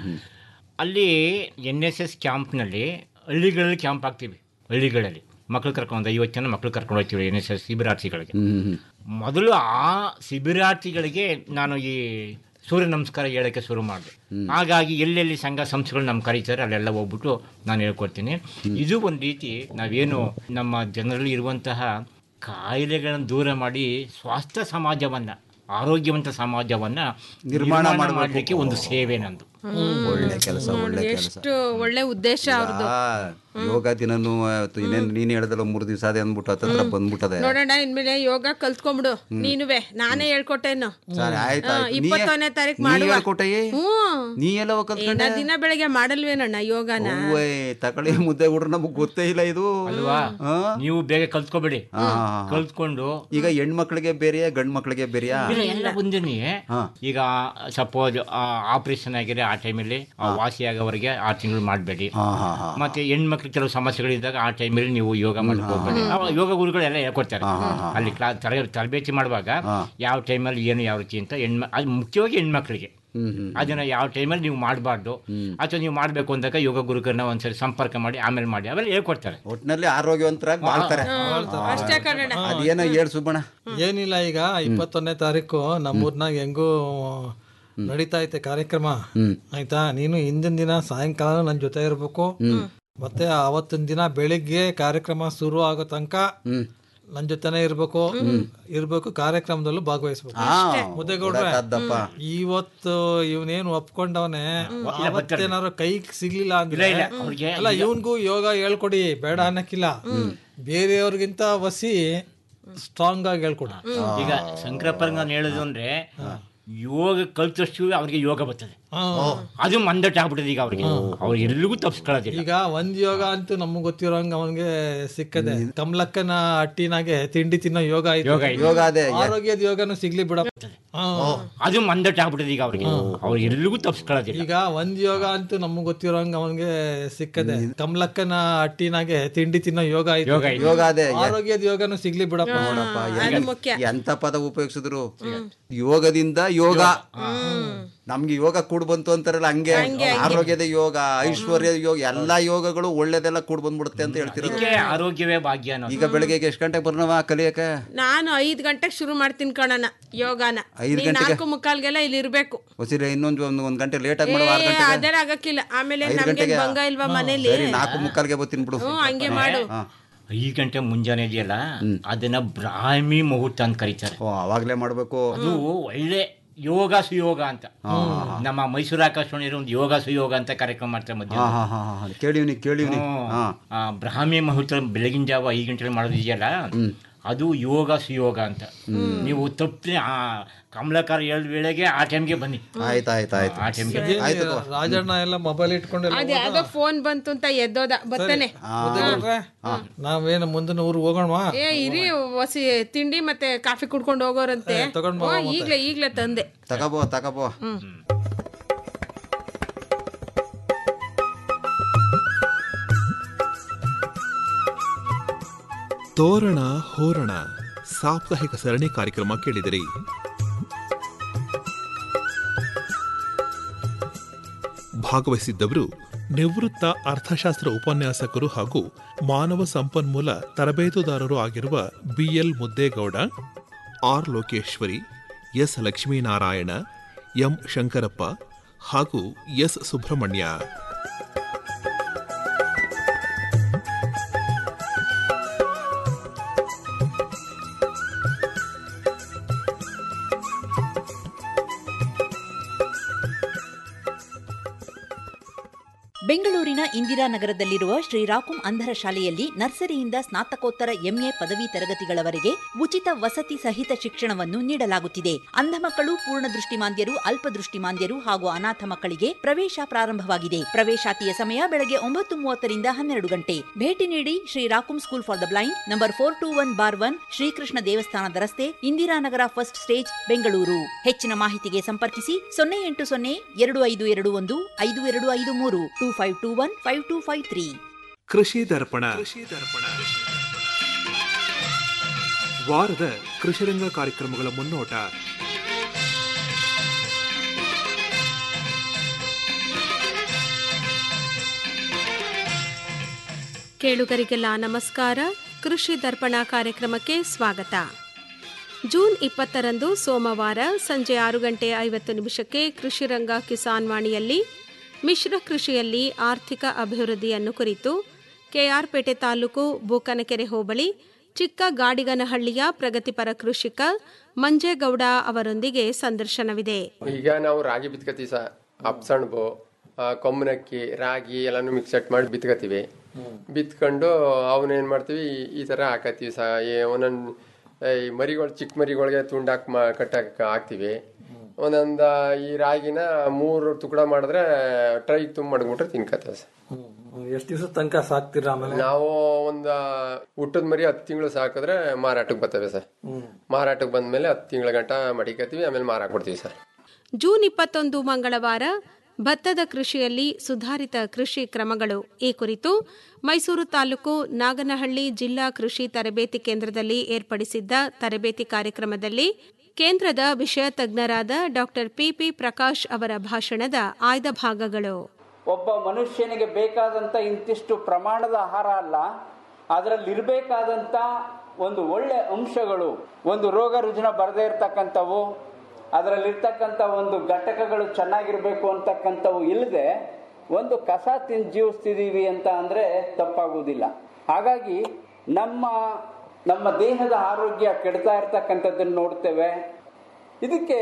ಅಲ್ಲಿ ಎನ್ ಎಸ್ ಎಸ್ ಕ್ಯಾಂಪ್ನಲ್ಲಿ ಹಳ್ಳಿಗಳಲ್ಲಿ ಕ್ಯಾಂಪ್ ಆಗ್ತೀವಿ ಹಳ್ಳಿಗಳಲ್ಲಿ ಮಕ್ಕಳು ಕರ್ಕೊಂಡು ಐವತ್ತು ಜನ ಮಕ್ಕಳು ಕರ್ಕೊಂಡು ಹೋಗ್ತೀವಿ ಎನ್ ಎಸ್ ಎಸ್ ಶಿಬಿರಾರ್ಥಿಗಳಿಗೆ ಮೊದಲು ಆ ಶಿಬಿರಾರ್ಥಿಗಳಿಗೆ ನಾನು ಈ ಸೂರ್ಯ ನಮಸ್ಕಾರ ಹೇಳೋಕ್ಕೆ ಶುರು ಮಾಡಿದೆ ಹಾಗಾಗಿ ಎಲ್ಲೆಲ್ಲಿ ಸಂಘ ಸಂಸ್ಥೆಗಳು ನಮ್ಮ ಕರೀತಾರೆ ಅಲ್ಲೆಲ್ಲ ಹೋಗ್ಬಿಟ್ಟು ನಾನು ಹೇಳ್ಕೊಡ್ತೀನಿ ಇದು ಒಂದು ರೀತಿ ನಾವೇನು ನಮ್ಮ ಜನರಲ್ಲಿ ಇರುವಂತಹ ಕಾಯಿಲೆಗಳನ್ನು ದೂರ ಮಾಡಿ ಸ್ವಾಸ್ಥ್ಯ ಸಮಾಜವನ್ನು ಆರೋಗ್ಯವಂತ ಸಮಾಜವನ್ನು ನಿರ್ಮಾಣ ನಿರ್ಮಾಣ ಮಾಡ್ಬೇಕು. ಮಾಡಲಿಕ್ಕೆ ಒಂದು ಸೇವೆ ನಂದು ಒಳ್ಳೆ ಕೆಲಸ ಒಳ್ಳೆ ಕೆಲಸ ಎಷ್ಟು ಒಳ್ಳೆ ಉದ್ದೇಶ ಅವ್ರದ್ದು ಯೋಗ ದಿನನೂ ಆಯ್ತು ಇನ್ನೇನು ನೀನು ಹೇಳ್ದಲ್ಲ ಮೂರು ದಿವಸ ಅದೇ ಅಂದ್ಬಿಟ್ಟು ಹತ್ರ ಬಂದ್ಬಿಟ್ಟದೆ ನೋಡೋಣ ಇನ್ಮೇಲೆ ಯೋಗ ಕಲ್ತ್ಕೊಂಬಿಡು ನೀನುವೆ ನಾನೇ ಹೇಳ್ಕೊಟ್ಟೇನು ಸರಿ ಆಯ್ತು ಹಾ, ಆಯ್ತು. ನೀ- ಇಪ್ಪತ್ತೊಂದನೇ ತಾರೀಕು ನೀ ಮಾಡುವ ಹೇಳ್ಕೊಟ್ಟೆಯೇ? ಹ್ಮ್ ನೀ ಎಲ್ಲ ಏ, ಕಲ್ತ್ಕೊಂಡೆ ನಾ ದಿನ ಬೆಳಗ್ಗೆ ಮಾಡಲ್ವೇನಣ್ಣ ಯೋಗನ ಅವ್ವೇ ತಕೊಳ್ಳಿ ಮುದ್ದೆ ಹುಡ್ರು ನಮಗ್ ಗೊತ್ತೇ ಇಲ್ಲ ಇದು ಅಲ್ವಾ ಹಾ? ನೀವು ಬೇಗ ಕಲ್ತ್ಕೊಬೇಡಿ ಹಾ, ಹಾ, ಹಾ. ಕಲ್ತ್ಕೊಂಡು ಈಗ ಹೆಣ್ಮಕ್ಳಿಗೆ ಬೇರೆಯಾ ಗಂಡ್ ಮಕ್ಳಿಗೆ ಬೇರೆಯಾ ಇಲ್ಲ, ಎಲ್ಲ ಒಂದೇನೆ ಹಾ. ಈಗ ಸಪೋಸ್ ಆಪರೇಷನ್ ಆಗಿದೆ ಆ ಟೈಮಲ್ಲಿ ವಾಸಿ ಆಗೋವರೆಗೆ ಆರು ತಿಂಗಳು ಮಾಡಬೇಡಿ ಹಾ ಹಾ ಹಾ ಮತ್ತೆ ಹೆಣ್ಮಕ್ಳಿಗೆ ಕೆಲವು ಸಮಸ್ಯೆಗಳಿದ್ದಾಗ ಆ ಟೈಮಲ್ಲಿ ನೀವು ಯೋಗ ಮಾಡಕ್ ಹೋಗ್ಬೇಡಿ ಅವ ಯೋಗ ಗುರುಗಳೆಲ್ಲ ಹೇಳ್ಕೊಡ್ತಾರೆ ಅಲ್ಲಿ ಕ್ಲಾ ತರಗ- ತರಬೇತಿ ಮಾಡುವಾಗ ಯಾವ ಟೈಮಲ್ಲಿ ಏನು ಯಾವ ರೀತಿ ಅಂತ ಹೆಣ್ಮ ಅದು ಮುಖ್ಯವಾಗಿ ಹೆಣ್ಮಕ್ಳಿಗೆ ಹ್ಮ್ ಹ್ಮ್ ಅದನ್ನ ಯಾವ ಟೈಮಲ್ಲಿ ನೀವು ಮಾಡಬಾರ್ದು ಅಥವಾ ನೀವು ಮಾಡಬೇಕು ಅಂದಾಗ ಯೋಗ ಗುರುಗಳನ್ನ ಒಂದ್ಸರಿ ಸಂಪರ್ಕ ಮಾಡಿ ಆಮೇಲೆ ಮಾಡಿ ಅವೆಲ್ಲ ಹೇಳ್ಕೊಡ್ತಾರೆ ಒಟ್ನಲ್ಲಿ ಆರೋಗ್ಯವಂತರಾಗಿ ಬಾಳ್ತಾರೆ ಅಷ್ಟೇ ಕಣಣ್ಣ ಅದೇನೋ ಹೇಳ್ ಸುಬ್ಬಣ್ಣ ಏನಿಲ್ಲ ಈಗ ಇಪ್ಪತ್ತೊಂದನೇ ತಾರೀಕು ನಮ್ಮೂರ್ನಾಗ ಹೆಂಗೂ ನಡೀತಾ ಐತೆ ಕಾರ್ಯಕ್ರಮ ಆಯ್ತಾ ನೀನು ಹಿಂದಿನ ದಿನ ಸಾಯಂಕಾಲ ನನ್ನ ಜೊತೆ ಇರ್ಬೇಕು ಮತ್ತೆ ಅವತ್ತಿನ ದಿನ ಬೆಳಿಗ್ಗೆ ಕಾರ್ಯಕ್ರಮ ಶುರು ಆಗೋ ತನಕ ನನ್ನ ಜೊತೆನೆ ಇರ್ಬೇಕು ಇರ್ಬೇಕು ಕಾರ್ಯಕ್ರಮದಲ್ಲೂ ಭಾಗವಹಿಸ್ಬೇಕು ಮುದ್ದೆಗೌಡ್ರೆ ಅದ್ದಪ್ಪ ಇವತ್ತು ಇವನೇನು ಒಪ್ಕೊಂಡವನೆ ಅವತ್ತೇನಾದ್ರು ಕೈ ಸಿಗ್ಲಿಲ್ಲ ಅಂದ್ರೆ ಇಲ್ಲ, ಇಲ್ಲ, ಅವ್ರಿಗೆ ಅಲ್ಲ ಇವನ್ಗೂ ಯೋಗ ಹೇಳ್ಕೊಡಿ ಬೇಡ ಅನ್ನಕ್ಕಿಲ್ಲ ಬೇರೆಯವ್ರಿಗಿಂತ ವಸಿ ಸ್ಟ್ರಾಂಗ್ ಆಗಿ ಹೇಳ್ಕೊಡಿ ಈಗ ಶಂಕರಪ್ಪರ್ಗೆ ನಾನು ಹೇಳೋದು ಅಂದ್ರೆ ಯೋಗ ಕಲ್ತಷ್ಟು ಅವ್ರಿಗೆ ಯೋಗ ಬರ್ತದೆ ಅದು ಮಂದಟ್ಟ ಆಗ್ಬಿಟ್ಟದೆ ಈಗ ಅವ್ರಿಗೆ ಅವ್ರು ಎಲ್ಲಿಗೂ ತಪ್ಪಿಸ್ಕೊಳ್ಳೋದಿಲ್ಲ ಈಗ ಒಂದ್ ಯೋಗ ಅಂತೂ ನಮ್ಗೆ ಗೊತ್ತಿರೋಂಗ ಅವನ್ಗೆ ಸಿಕ್ಕದೆ ಕಮಲಕ್ಕನ ಹಟ್ಟಿನಾಗೆ ತಿಂಡಿ ತಿನ್ನೋ ಯೋಗ ಐತೆ. ಯೋಗ ಐತೆ. ಯೋಗ ಅದೇ ಆರೋಗ್ಯದ ಯೋಗನು ಸಿಗ್ಲಿ ಬಿಡ ಅದು ಮಂದಟ್ಟ ಆಗ್ಬಿಟ್ಟದೆ ಈಗ ಅವ್ರಿಗೆ ಅವ್ರು ಎಲ್ಲಿಗೂ ತಪ್ಪಿಸ್ಕೊಳ್ಳೋದಿಲ್ಲ ಈಗ ಒಂದ್ ಯೋಗ ಅಂತೂ ನಮ್ಗೆ ಗೊತ್ತಿರೋಂಗ ಅವನ್ಗೆ ಸಿಕ್ಕದೆ ಕಮಲಕ್ಕನ ಹಟ್ಟಿನಾಗೆ ತಿಂಡಿ ತಿನ್ನೋ ಯೋಗ ಐತೆ. ಯೋಗ ಐತೆ. ಯೋಗ ಅದೇ ಆರೋಗ್ಯದ ಯೋಗನು ಸಿಗ್ಲಿ ಬಿಡಪ್ಪ ನೋಡಪ್ಪ ಅದು ಎಂತ- ಮುಖ್ಯ. ಎಂತ ಪದ ಉಪಯೋಗಿಸಿದ್ರು ಯೋಗದಿಂದ ಯೋಗ ನಮ್ಗೆ ಯೋಗ ಕೂಡ್ ಬಂತು ಅಂತಾರಲ್ಲ ಹಂಗೆ ಆರೋಗ್ಯದ ಯೋಗ ಐಶ್ವರ್ಯದ ಯೋಗ ಎಲ್ಲಾ ಯೋಗಗಳು ಒಳ್ಳೇದೆಲ್ಲ ಕೂಡ್ ಬಂದ್ಬಿಡುತ್ತೆ ಅಂತ ಹೇಳ್ತಿರೋದು ಅದಕ್ಕೆ ಆರೋಗ್ಯವೇ ಭಾಗ್ಯ ಅನ್ನೋದು ಈಗ ಬೆಳಗ್ಗೆ ಎಷ್ಟು ಗಂಟೆಗೆ ಬರ್ನವ ಕಲಿಯಕ್ಕೆ ನಾನು ಐದ್ ಗಂಟೆಗೆ ಶುರು ಮಾಡ್ತೀನಿ ಕಣಣ್ಣ ಯೋಗಾನ ಐದ್ ನೀನ್ ಗಂಟೆಗೆ? ನಾಲ್ಕು ಮುಕ್ಕಾಲ್ಗೆಲ್ಲ ಇಲ್ಲಿ ಇರ್ಬೇಕು ಹೊಸಿರಿ ಇನ್ನೊಂದು ಒಂದು ಒಂದ್ ಗಂಟೆ ಲೇಟ್ ಆಗಿ ಏ ಮಾಡುವ ಆರು ಗಂಟೆಗೆ ಅದೆಲ್ಲ ಆಗಕ್ಕಿಲ್ಲ ಆಮೇಲೆ ಐದು ನಮ್ಗೆ ಗಂಟೆಗೆ ಭಂಗ ಇಲ್ವಾ ಮನೇಲಿ ಸರಿ ನಾಲ್ಕು ಮುಕ್ಕಾಲ್ಗೆ ಬರ್ತೀನಿ ಬಿಡು ಹ್ಮ್ ಹಂಗೆ ಮಾಡು ಹಾ. ಐದು ಗಂಟೆ ಮುಂಜಾನೆ ಇದೆಯಲ್ಲ ಅದನ್ನ ಬ್ರಾಹ್ಮಿ ಮುಹೂರ್ತ ಅಂತ ಕರೀತಾರೆ ಓ ಅವಾಗ್ಲೇ ಮಾಡ್ಬೇಕು ಅದು ಒಳ್ಳೆ ಯೋಗ ಸುಯೋಗ ಅಂತ ನಮ್ಮ ಮೈಸೂರು ಆಕಾಶವಾಣಿಯಲ್ಲಿ ಒಂದು ಯೋಗ ಸುಯೋಗ ಅಂತ ಕಾರ್ಯಕ್ರಮ ಮಾಡ್ತಾರೆ ಹಾ ಮಧ್ಯಾಹ್ನ ಹಾ ಹಾ ಹಾ ಕೇಳಿವ್ನಿ ಕೇಳಿವ್ನಿ ಹಾ ಆ, ಬ್ರಾಹ್ಮಿ ಮುಹೂರ್ತ ಬೆಳಗಿನ ಜಾವ ಐದು ಗಂಟೆಗೆ ಮಾಡೋದು ಇದೆಯಲ್ಲ ಅದು ಯೋಗ ಸುಯೋಗ ಅಂತ ನೀವು ತಪ್ಪಿ ಆ ಕಮಲಕಾರ ಏಳು ವೇಳೆಗೆ ಆ ಟೈಮ್ಗೆ ಬನ್ನಿ ಆಯ್ತು ಆಯ್ತು ಆಯ್ತು ಆ ಟೈಮ್ಗೆ ಆಯ್ತು ತಗೋ. ರಾಜಣ್ಣ ಎಲ್ಲ ಮೊಬೈಲ್ ಇಟ್ಕೊಂಡೆಲ್ಲ ಅದ್ ಯಾವ್ದೋ ಫೋನ್ ಬಂತು ಅಂತ ಎದ್ದೋದ ಬತ್ತಾನೆ ಮುದ್ದೆಗೌಡ್ರೆ, ನಾವೇನು ಮುಂದಿನ ಊರಿಗೆ ಹೋಗೋಣವಾ ಏ ಇರಿ ಹೊಸಿ ತಿಂಡಿ ಮತ್ತೆ ಕಾಫಿ ಕುಡ್ಕೊಂಡು ಹೋಗೋರಂತೆ ಏ, ತಗೊಂಡ್ ಬಾ ಓ, ಈಗ್ಲೇ ಈಗ್ಲೇ ತಂದೆ ತಗೋಬೋ ತಗೋಬೋ ತೋರಣ ಹೋರಣ ಸಾಪ್ತಾಹಿಕ ಸರಣಿ ಕಾರ್ಯಕ್ರಮ ಕೇಳಿದಿರಿ ಭಾಗವಹಿಸಿದ್ದವರು ನಿವೃತ್ತ ಅರ್ಥಶಾಸ್ತ್ರ ಉಪನ್ಯಾಸಕರು ಹಾಗೂ ಮಾನವ ಸಂಪನ್ಮೂಲ ತರಬೇತುದಾರರು ಆಗಿರುವ BL Muddegowda R Lokeshwari S Lakshminarayana M Shankarappa ಹಾಗೂ ಎಸ್ ಸುಬ್ರಹ್ಮಣ್ಯ ಬೆಂಗಳೂರಿನ ಇಂದಿರಾನಗರದಲ್ಲಿರುವ ಶ್ರೀರಾಕುಂ ಅಂಧರ ಶಾಲೆಯಲ್ಲಿ ನರ್ಸರಿಯಿಂದ ಸ್ನಾತಕೋತ್ತರ ಎಂಎ ಪದವಿ ತರಗತಿಗಳವರೆಗೆ ಉಚಿತ ವಸತಿ ಸಹಿತ ಶಿಕ್ಷಣವನ್ನು ನೀಡಲಾಗುತ್ತಿದೆ ಅಂಧ ಮಕ್ಕಳು ಪೂರ್ಣ ದೃಷ್ಟಿಮಾಂದ್ಯರು ಅಲ್ಪದೃಷ್ಟಿಮಾಂದ್ಯರು ಹಾಗೂ ಅನಾಥ ಮಕ್ಕಳಿಗೆ ಪ್ರವೇಶ ಪ್ರಾರಂಭವಾಗಿದೆ ಪ್ರವೇಶಾತಿಯ ಸಮಯ ಬೆಳಗ್ಗೆ ಒಂಬತ್ತು ಮೂವತ್ತರಿಂದ ಹನ್ನೆರಡು ಗಂಟೆ ಭೇಟಿ ನೀಡಿ ಶ್ರೀ ರಾಕುಂ school for the blind number four two one bar one Shrikrishna ದೇವಸ್ಥಾನದ ರಸ್ತೆ ಇಂದಿರಾನಗರ ಫಸ್ಟ್ ಸ್ಟೇಜ್ ಬೆಂಗಳೂರು ಹೆಚ್ಚಿನ ಮಾಹಿತಿಗೆ ಸಂಪರ್ಕಿಸಿ ಸೊನ್ನೆ ಎಂಟು ಸೊನ್ನೆ ಎರಡು ಐದು ಎರಡು ಒಂದು ಐದು ಎರಡು ಐದು ಮೂರು two five two one five two five three Krishi Darpana ವಾರದ ಕೃಷಿರಂಗ ಕಾರ್ಯಕ್ರಮಗಳ ಮುನ್ನೋಟ ಕೇಳುಗರಿಗೆಲ್ಲ ನಮಸ್ಕಾರ ಕೃಷಿ ದರ್ಪಣ ಕಾರ್ಯಕ್ರಮಕ್ಕೆ ಸ್ವಾಗತ ಜೂನ್ ಇಪ್ಪತ್ತರಂದು ಸೋಮವಾರ ಸಂಜೆ ಆರು ಗಂಟೆ ಐವತ್ತು ನಿಮಿಷಕ್ಕೆ ಕೃಷಿರಂಗ ಕಿಸಾನ್ ವಾಣಿಯಲ್ಲಿ ಮಿಶ್ರ ಕೃಷಿಯಲ್ಲಿ ಆರ್ಥಿಕ ಅಭಿವೃದ್ಧಿಯನ್ನು ಕುರಿತು ಕೆಆರ್ಪೇಟೆ ತಾಲೂಕು ಬೂಕನಕೆರೆ ಹೋಬಳಿ ಚಿಕ್ಕ ಗಾಡಿಗನಹಳ್ಳಿಯ ಪ್ರಗತಿಪರ ಕೃಷಿಕ ಮಂಜೇಗೌಡ ಅವರೊಂದಿಗೆ ಸಂದರ್ಶನವಿದೆ ಈಗ ನಾವು ರಾಗಿ ಬಿತ್ಕತೀವಿ ಸಹ ಅಪ್ಸಣ್ಬು ಕೊಮ್ಮನಕ್ಕಿ ರಾಗಿ ಎಲ್ಲಾನು ಮಿಕ್ಸೆಟ್ ಮಾಡಿ ಬಿತ್ಕತೀವಿ ಬಿತ್ಕೊಂಡು ಅವನ್ನೇನು ಮಾಡ್ತೀವಿ ಈ- ಈ ಥರ ಹಾಕತ್ತೀವಿ ಸಹ ಒಂದೊಂದು ಈ ಮರಿಗಳು ಚಿಕ್ಕ ಮರಿಗಳಿಗೆ ತುಂಡಾಕ್ ಮಾ ಕಟ್ಟಾಕ ಹಾಕ್ತೀವಿ ಒಂದೊಂದು ಈ ರಾಗಿನ ಮೂರು ತುಕಡ ಮಾಡಿದ್ರೆ ಟ್ರೈ ತುಂಬ ಮಡಗ್ಬಿಟ್ರೆ ತಿನ್ಕತ್ತೇವೆ ಸರ್ ಎಷ್ಟು ದಿವಸ ತನಕ ಸಾಕ್ತೀರಾ ಆಮೇಲೆ ನಾವು ಒಂದು ಹುಟ್ಟದ ಮರಿ ಹತ್ತು ತಿಂಗಳು ಸಾಕಿದ್ರೆ ಮಾರಾಟಕ್ಕೆ ಬರ್ತವೆ ಸರ್ ಮಾರಾಟಕ್ಕೆ ಬಂದ್ಮೇಲೆ ಹತ್ತು ತಿಂಗಳ ಗಂಟ ಮಡಿಕತ್ತೀವಿ ಆಮೇಲೆ ಮಾರಾಕ್ ಕೊಡ್ತೀವಿ ಸರ್ ಜೂನ್ ಇಪ್ಪತ್ತೊಂದು ಮಂಗಳವಾರ ಭತ್ತದ ಕೃಷಿಯಲ್ಲಿ ಸುಧಾರಿತ ಕೃಷಿ ಕ್ರಮಗಳು ಈ ಕುರಿತು ಮೈಸೂರು ತಾಲೂಕು ನಾಗನಹಳ್ಳಿ ಜಿಲ್ಲಾ ಕೃಷಿ ತರಬೇತಿ ಕೇಂದ್ರದಲ್ಲಿ ಏರ್ಪಡಿಸಿದ್ದ ತರಬೇತಿ ಕಾರ್ಯಕ್ರಮದಲ್ಲಿ ಕೇಂದ್ರದ ವಿಷಯ ತಜ್ಞರಾದ ಡಾಕ್ಟರ್ ಪಿಪಿ ಪ್ರಕಾಶ್ ಅವರ ಭಾಷಣದ ಆಯ್ದ ಭಾಗಗಳು ಒಬ್ಬ ಮನುಷ್ಯನಿಗೆ ಬೇಕಾದಂಥ ಇಂತಿಷ್ಟು ಪ್ರಮಾಣದ ಆಹಾರ ಅಲ್ಲ ಅದರಲ್ಲಿ ಇರಬೇಕಾದಂಥ ಒಂದು ಒಳ್ಳೆ ಅಂಶಗಳು ಒಂದು ರೋಗ ರುಜಿನ ಬರದೇ ಇರತಕ್ಕಂಥವು ಅದರಲ್ಲಿರ್ತಕ್ಕಂಥ ಒಂದು ಘಟಕಗಳು ಚೆನ್ನಾಗಿರಬೇಕು ಅಂತಕ್ಕಂಥವು ಇಲ್ಲದೆ ಒಂದು ಕಸ ತಿಂದು ಜೀವಿಸ್ತಿದ್ದೀವಿ ಅಂತ ಅಂದರೆ ತಪ್ಪಾಗುವುದಿಲ್ಲ ಹಾಗಾಗಿ ನಮ್ಮ ನಮ್ಮ ದೇಹದ ಆರೋಗ್ಯ ಕೆಡ್ತಾ ಇರ್ತಕ್ಕಂಥದ್ದನ್ನು ನೋಡ್ತೇವೆ ಇದಕ್ಕೆ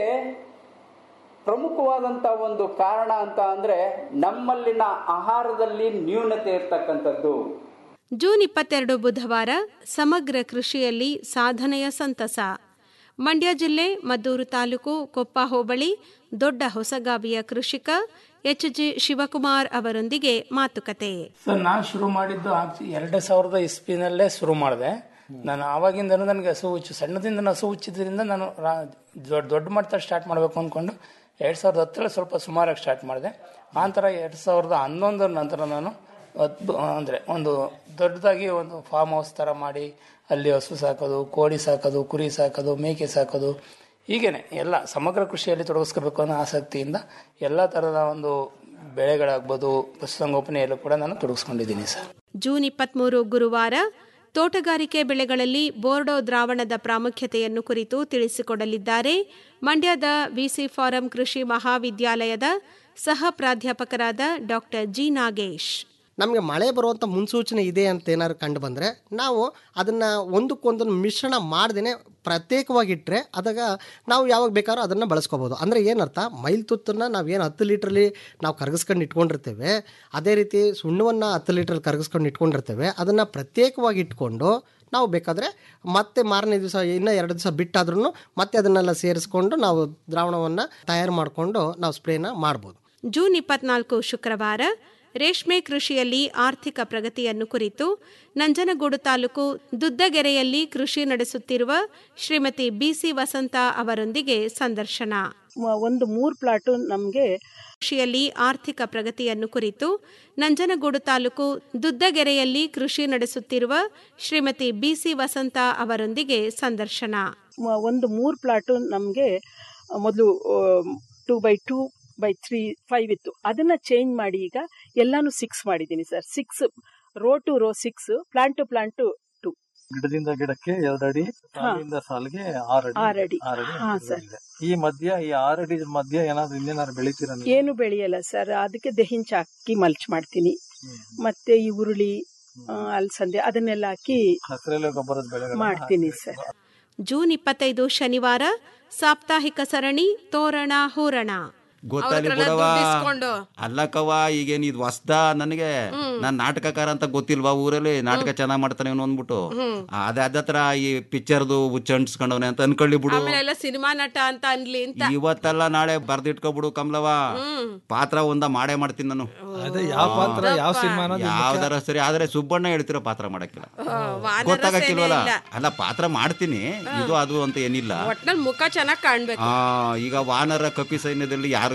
ಪ್ರಮುಖವಾದಂಥ ಒಂದು ಕಾರಣ ಅಂತ ಅಂದರೆ ನಮ್ಮಲ್ಲಿನ ಆಹಾರದಲ್ಲಿ ನ್ಯೂನತೆ ಇರ್ತಕ್ಕಂಥದ್ದು ಜೂನ್ ಇಪ್ಪತ್ತೆರಡು ಬುಧವಾರ ಸಮಗ್ರ ಕೃಷಿಯಲ್ಲಿ ಸಾಧನೆಯ ಸಂತಸ ಮಂಡ್ಯ ಜಿಲ್ಲೆ ಮದ್ದೂರು ತಾಲೂಕು ಕೊಪ್ಪ ಹೋಬಳಿ ದೊಡ್ಡ ಹೊಸಗಾವಿಯ ಕೃಷಿಕ ಎಚ್ ಜಿ ಶಿವಕುಮಾರ್ ಅವರೊಂದಿಗೆ ಮಾತುಕತೆ ಸರ್ ನಾನು ಶುರು ಮಾಡಿದ್ದು ಆಕ್ಚು- ಎರಡು ಸಾವಿರದ ಇಸ್ಪಿನಲ್ಲೇ ಶುರು ಮಾಡಿದೆ ನಾನು ಆವಾಗಿಂದನೂ ನನಗೆ ಹಸು ಹುಚ್ಚು ಸಣ್ಣದಿಂದ ಹಸು ಹುಚ್ಚಿದ್ರಿಂದ ನಾನು ರಾ- ದೊಡ್ಡ ದೊಡ್ಡ ಮಟ್ಟ ಸ್ಟಾರ್ಟ್ ಮಾಡಬೇಕು ಅಂದ್ಕೊಂಡು ಎರಡು ಸಾವಿರದ ಹತ್ತರಲ್ಲಿ ಸ್ವಲ್ಪ ಸುಮಾರಾಗಿ ಸ್ಟಾರ್ಟ್ ಮಾಡಿದೆ ಆನಂತರ ಎರಡು ಸಾವಿರದ ಹನ್ನೊಂದರ ನಂತರ ನಾನು ಅದ್ಭು ಅಂದರೆ ಒಂದು ದೊಡ್ಡದಾಗಿ ಒಂದು ಫಾರ್ಮ್ ಹೌಸ್ ಥರ ಮಾಡಿ ಅಲ್ಲಿ ಹಸು ಸಾಕೋದು ಕೋಳಿ ಸಾಕೋದು ಕುರಿ ಸಾಕೋದು ಮೇಕೆ ಸಾಕೋದು ಹೀಗೇನೆ ಎಲ್ಲ ಸಮಗ್ರ ಕೃಷಿಯಲ್ಲಿ ತೊಡಗಿಸ್ಕೋಬೇಕು ಅನ್ನೋ ಆಸಕ್ತಿಯಿಂದ ಎಲ್ಲ ಥರದ ಒಂದು ಬೆಳೆಗಳಾಗ್ಬೋದು ಪಶುಸಂಗೋಪನೆಯಲ್ಲೂ ಕೂಡ ನಾನು ತೊಡಗಿಸ್ಕೊಂಡಿದ್ದೀನಿ ಸರ್ ಜೂನ್ ಇಪ್ಪತ್ಮೂರು ಗುರುವಾರ ತೋಟಗಾರಿಕೆ ಬೆಳೆಗಳಲ್ಲಿ ಬೋರ್ಡೋ ದ್ರಾವಣದ ಪ್ರಾಮುಖ್ಯತೆಯನ್ನು ಕುರಿತು ತಿಳಿಸಿಕೊಡಲಿದ್ದಾರೆ ಮಂಡ್ಯದ ವಿಸಿ ಫಾರಂ ಕೃಷಿ ಮಹಾವಿದ್ಯಾಲಯದ ಸಹ ಪ್ರಾಧ್ಯಾಪಕರಾದ ಡಾಕ್ಟರ್ ಜಿ ನಾಗೇಶ್ ನಮಗೆ ಮಳೆ ಬರುವಂಥ ಮುನ್ಸೂಚನೆ ಇದೆ ಅಂತ ಏನಾದ್ರು ಕಂಡು ಬಂದರೆ ನಾವು ಅದನ್ನು ಒಂದಕ್ಕೊಂದನ್ನು ಮಿಶ್ರಣ ಮಾಡ್ದೇ ಪ್ರತ್ಯೇಕವಾಗಿಟ್ಟರೆ ಅದಾಗ ನಾವು ಯಾವಾಗ ಬೇಕಾದ್ರೂ ಅದನ್ನು ಬಳಸ್ಕೋಬೋದು ಅಂದರೆ ಏನರ್ಥ ಮೈಲ್ ತುತ್ತನ್ನು ನಾವು ಏನು ಹತ್ತು ಲೀಟ್ರಲ್ಲಿ ನಾವು ಕರಗಿಸ್ಕೊಂಡು ಇಟ್ಕೊಂಡಿರ್ತೇವೆ ಅದೇ ರೀತಿ ಸುಣ್ಣವನ್ನು ಹತ್ತು ಲೀಟ್ರಲ್ಲಿ ಕರಗಿಸ್ಕೊಂಡು ಇಟ್ಕೊಂಡಿರ್ತೇವೆ ಅದನ್ನು ಪ್ರತ್ಯೇಕವಾಗಿ ಇಟ್ಕೊಂಡು ನಾವು ಬೇಕಾದರೆ ಮತ್ತೆ ಮಾರನೇ ದಿವಸ ಇನ್ನೂ ಎರಡು ದಿವಸ ಬಿಟ್ಟಾದ್ರೂ ಮತ್ತೆ ಅದನ್ನೆಲ್ಲ ಸೇರಿಸ್ಕೊಂಡು ನಾವು ದ್ರಾವಣವನ್ನು ತಯಾರು ಮಾಡಿಕೊಂಡು ನಾವು ಸ್ಪ್ರೇನ ಮಾಡ್ಬೋದು ಜೂನ್ ಇಪ್ಪತ್ನಾಲ್ಕು ಶುಕ್ರವಾರ ರೇಷ್ಮೆ ಕೃಷಿಯಲ್ಲಿ ಆರ್ಥಿಕ ಪ್ರಗತಿಯನ್ನು ಕುರಿತು ನಂಜನಗೂಡು ತಾಲೂಕು ದುದ್ದಗೆರೆಯಲ್ಲಿ ಕೃಷಿ ನಡೆಸುತ್ತಿರುವ ಶ್ರೀಮತಿ ಬಿಸಿ ವಸಂತ ಅವರೊಂದಿಗೆ ಸಂದರ್ಶನ ಒಂದು ಮೂರು ಪ್ಲಾಟು ನಮಗೆ ಕೃಷಿಯಲ್ಲಿ ಆರ್ಥಿಕ ಪ್ರಗತಿಯನ್ನು ಕುರಿತು ನಂಜನಗೂಡು ತಾಲೂಕು ದುದ್ದಗೆರೆಯಲ್ಲಿ ಕೃಷಿ ನಡೆಸುತ್ತಿರುವ ಶ್ರೀಮತಿ ಬಿಸಿ ವಸಂತ ಅವರೊಂದಿಗೆ ಸಂದರ್ಶನ ಒಂದು ಮೂರು ಪ್ಲಾಟು ನಮಗೆ ಮೊದಲು two by two by three five ಇತ್ತು ಅದನ್ನ ಚೇಂಜ್ ಮಾಡಿ ಈಗ ಎಲ್ಲಾನು ಸಿಕ್ಸ್ ಮಾಡಿದ್ದೀನಿ sir six row to row six plant to plant two two ಗಿಡದಿಂದ ಗಿಡಕ್ಕೆ ಎರಡಡಿ ಸಾಲಿಂದ ಸಾಲಿಗೆ ಆರಡಿ ಆರಡಿ. ಆರಡಿ ಹಾ, ಅಂತರ ಸರ್. ಇದೆ. ಈ ಮಧ್ಯ ಈ ಆರಡಿ ಮಧ್ಯ ಏನಾದ್ರು ಇನ್ನೇನಾದ್ರು ಬೆಳಿತೀರ ನೀವು ಏನು ಬೆಳೆಯಲ್ಲ ಸರ್ ಅದಕ್ಕೆ ದೆಹಿಂಚ ಹಾಕಿ ಮಲ್ಚ್ ಮಾಡ್ತೀನಿ ಮತ್ತೆ ಈ ಉರುಳಿ ಆ, ಅಲಸಂದೆ ಅದನ್ನೆಲ್ಲ ಹಾಕಿ ಹಸಿರೆಲೆ ಗೊಬ್ಬರದ ಬೆಳೆಗಳನ್ನ ಮಾಡ್ತೀನಿ ಸರ್ ಜೂನ್ ಇಪ್ಪತ್ತೈದು ಶನಿವಾರ ಸಾಪ್ತಾಹಿಕ ಸರಣಿ ತೋರಣ ಹೂರಣ ಗೊತ್ತಾಗ್ಲಿ ಅವ್ರತ್ರೆಲ್ಲ ಬಿಡವ ದುಡ್ಡು ಇಸ್ಕೊಂಡು. ಅಲ್ಲಕ್ಕವ ಈಗೇನ್ ಇದು ಹೊಸ್ದ ನನಗೆ ನಾನ್ ನಾಟಕಕಾರ ಅಂತ ಗೊತ್ತಿಲ್ವಾ ಊರಲ್ಲಿ ನಾಟಕ ಚೆನ್ನಾಗ್ ಮಾಡ್ತಾನೆ ಇವನು ಅಂದ್ಬಿಟ್ಟು ಅದೇ ಅದತ್ರ ಈ ಪಿಕ್ಚರ್ದು ಹುಚ್ಚ ಅಂಟಿಸ್ಕೊಂಡವನೆ ಅಂತ ಅನ್ಕೊಳ್ಳಿ ಬಿಡು ಆಮೇಲೆ ಎಲ್ಲ ಸಿನಿಮಾ ನಟ ಅಂತ ಅನ್ಲಿ ಅಂತ ಇವತ್ತಲ್ಲ ನಾಳೆ ಬರ್ದಿಟ್ಕೊಬಿಡು ಕಮಲವ ಹ್ಮ್ ಪಾತ್ರ ಒಂದ ಮಾಡೇ ಮಾಡ್ತೀನಿ ನಾನು ಅದೇ ಯಾವ ಪಾತ್ರ ಯಾವ ಸಿನಿಮಾ ಅನ್ನೋದು ಮುಖ್ಯ. ಯಾವ್ದಾರ ಸರಿ ಆದ್ರೆ ಸುಬ್ಬಣ್ಣ ಹೇಳ್ತಿರೋ ಪಾತ್ರ ಮಾಡಕ್ಕಿಲ್ಲ ವಾನರ ಗೊತ್ತಾಗಕ್ಕಿಲ್ವಲ್ಲ ಸೇನೆ ಇಲ್ಲ. ಅಲ್ಲ ಪಾತ್ರ ಮಾಡ್ತೀನಿ ಇದು ಅದು ಅಂತ ಏನಿಲ್ಲ ಒಟ್ನಲ್ಲಿ ಮುಖ ಚೆನ್ನಾಗ್ ಕಾಣ್ಬೇಕು ಆ ಈಗ ವಾನರ ಕಪಿ ಸೈನ್ಯದಲ್ಲಿ ಯಾರು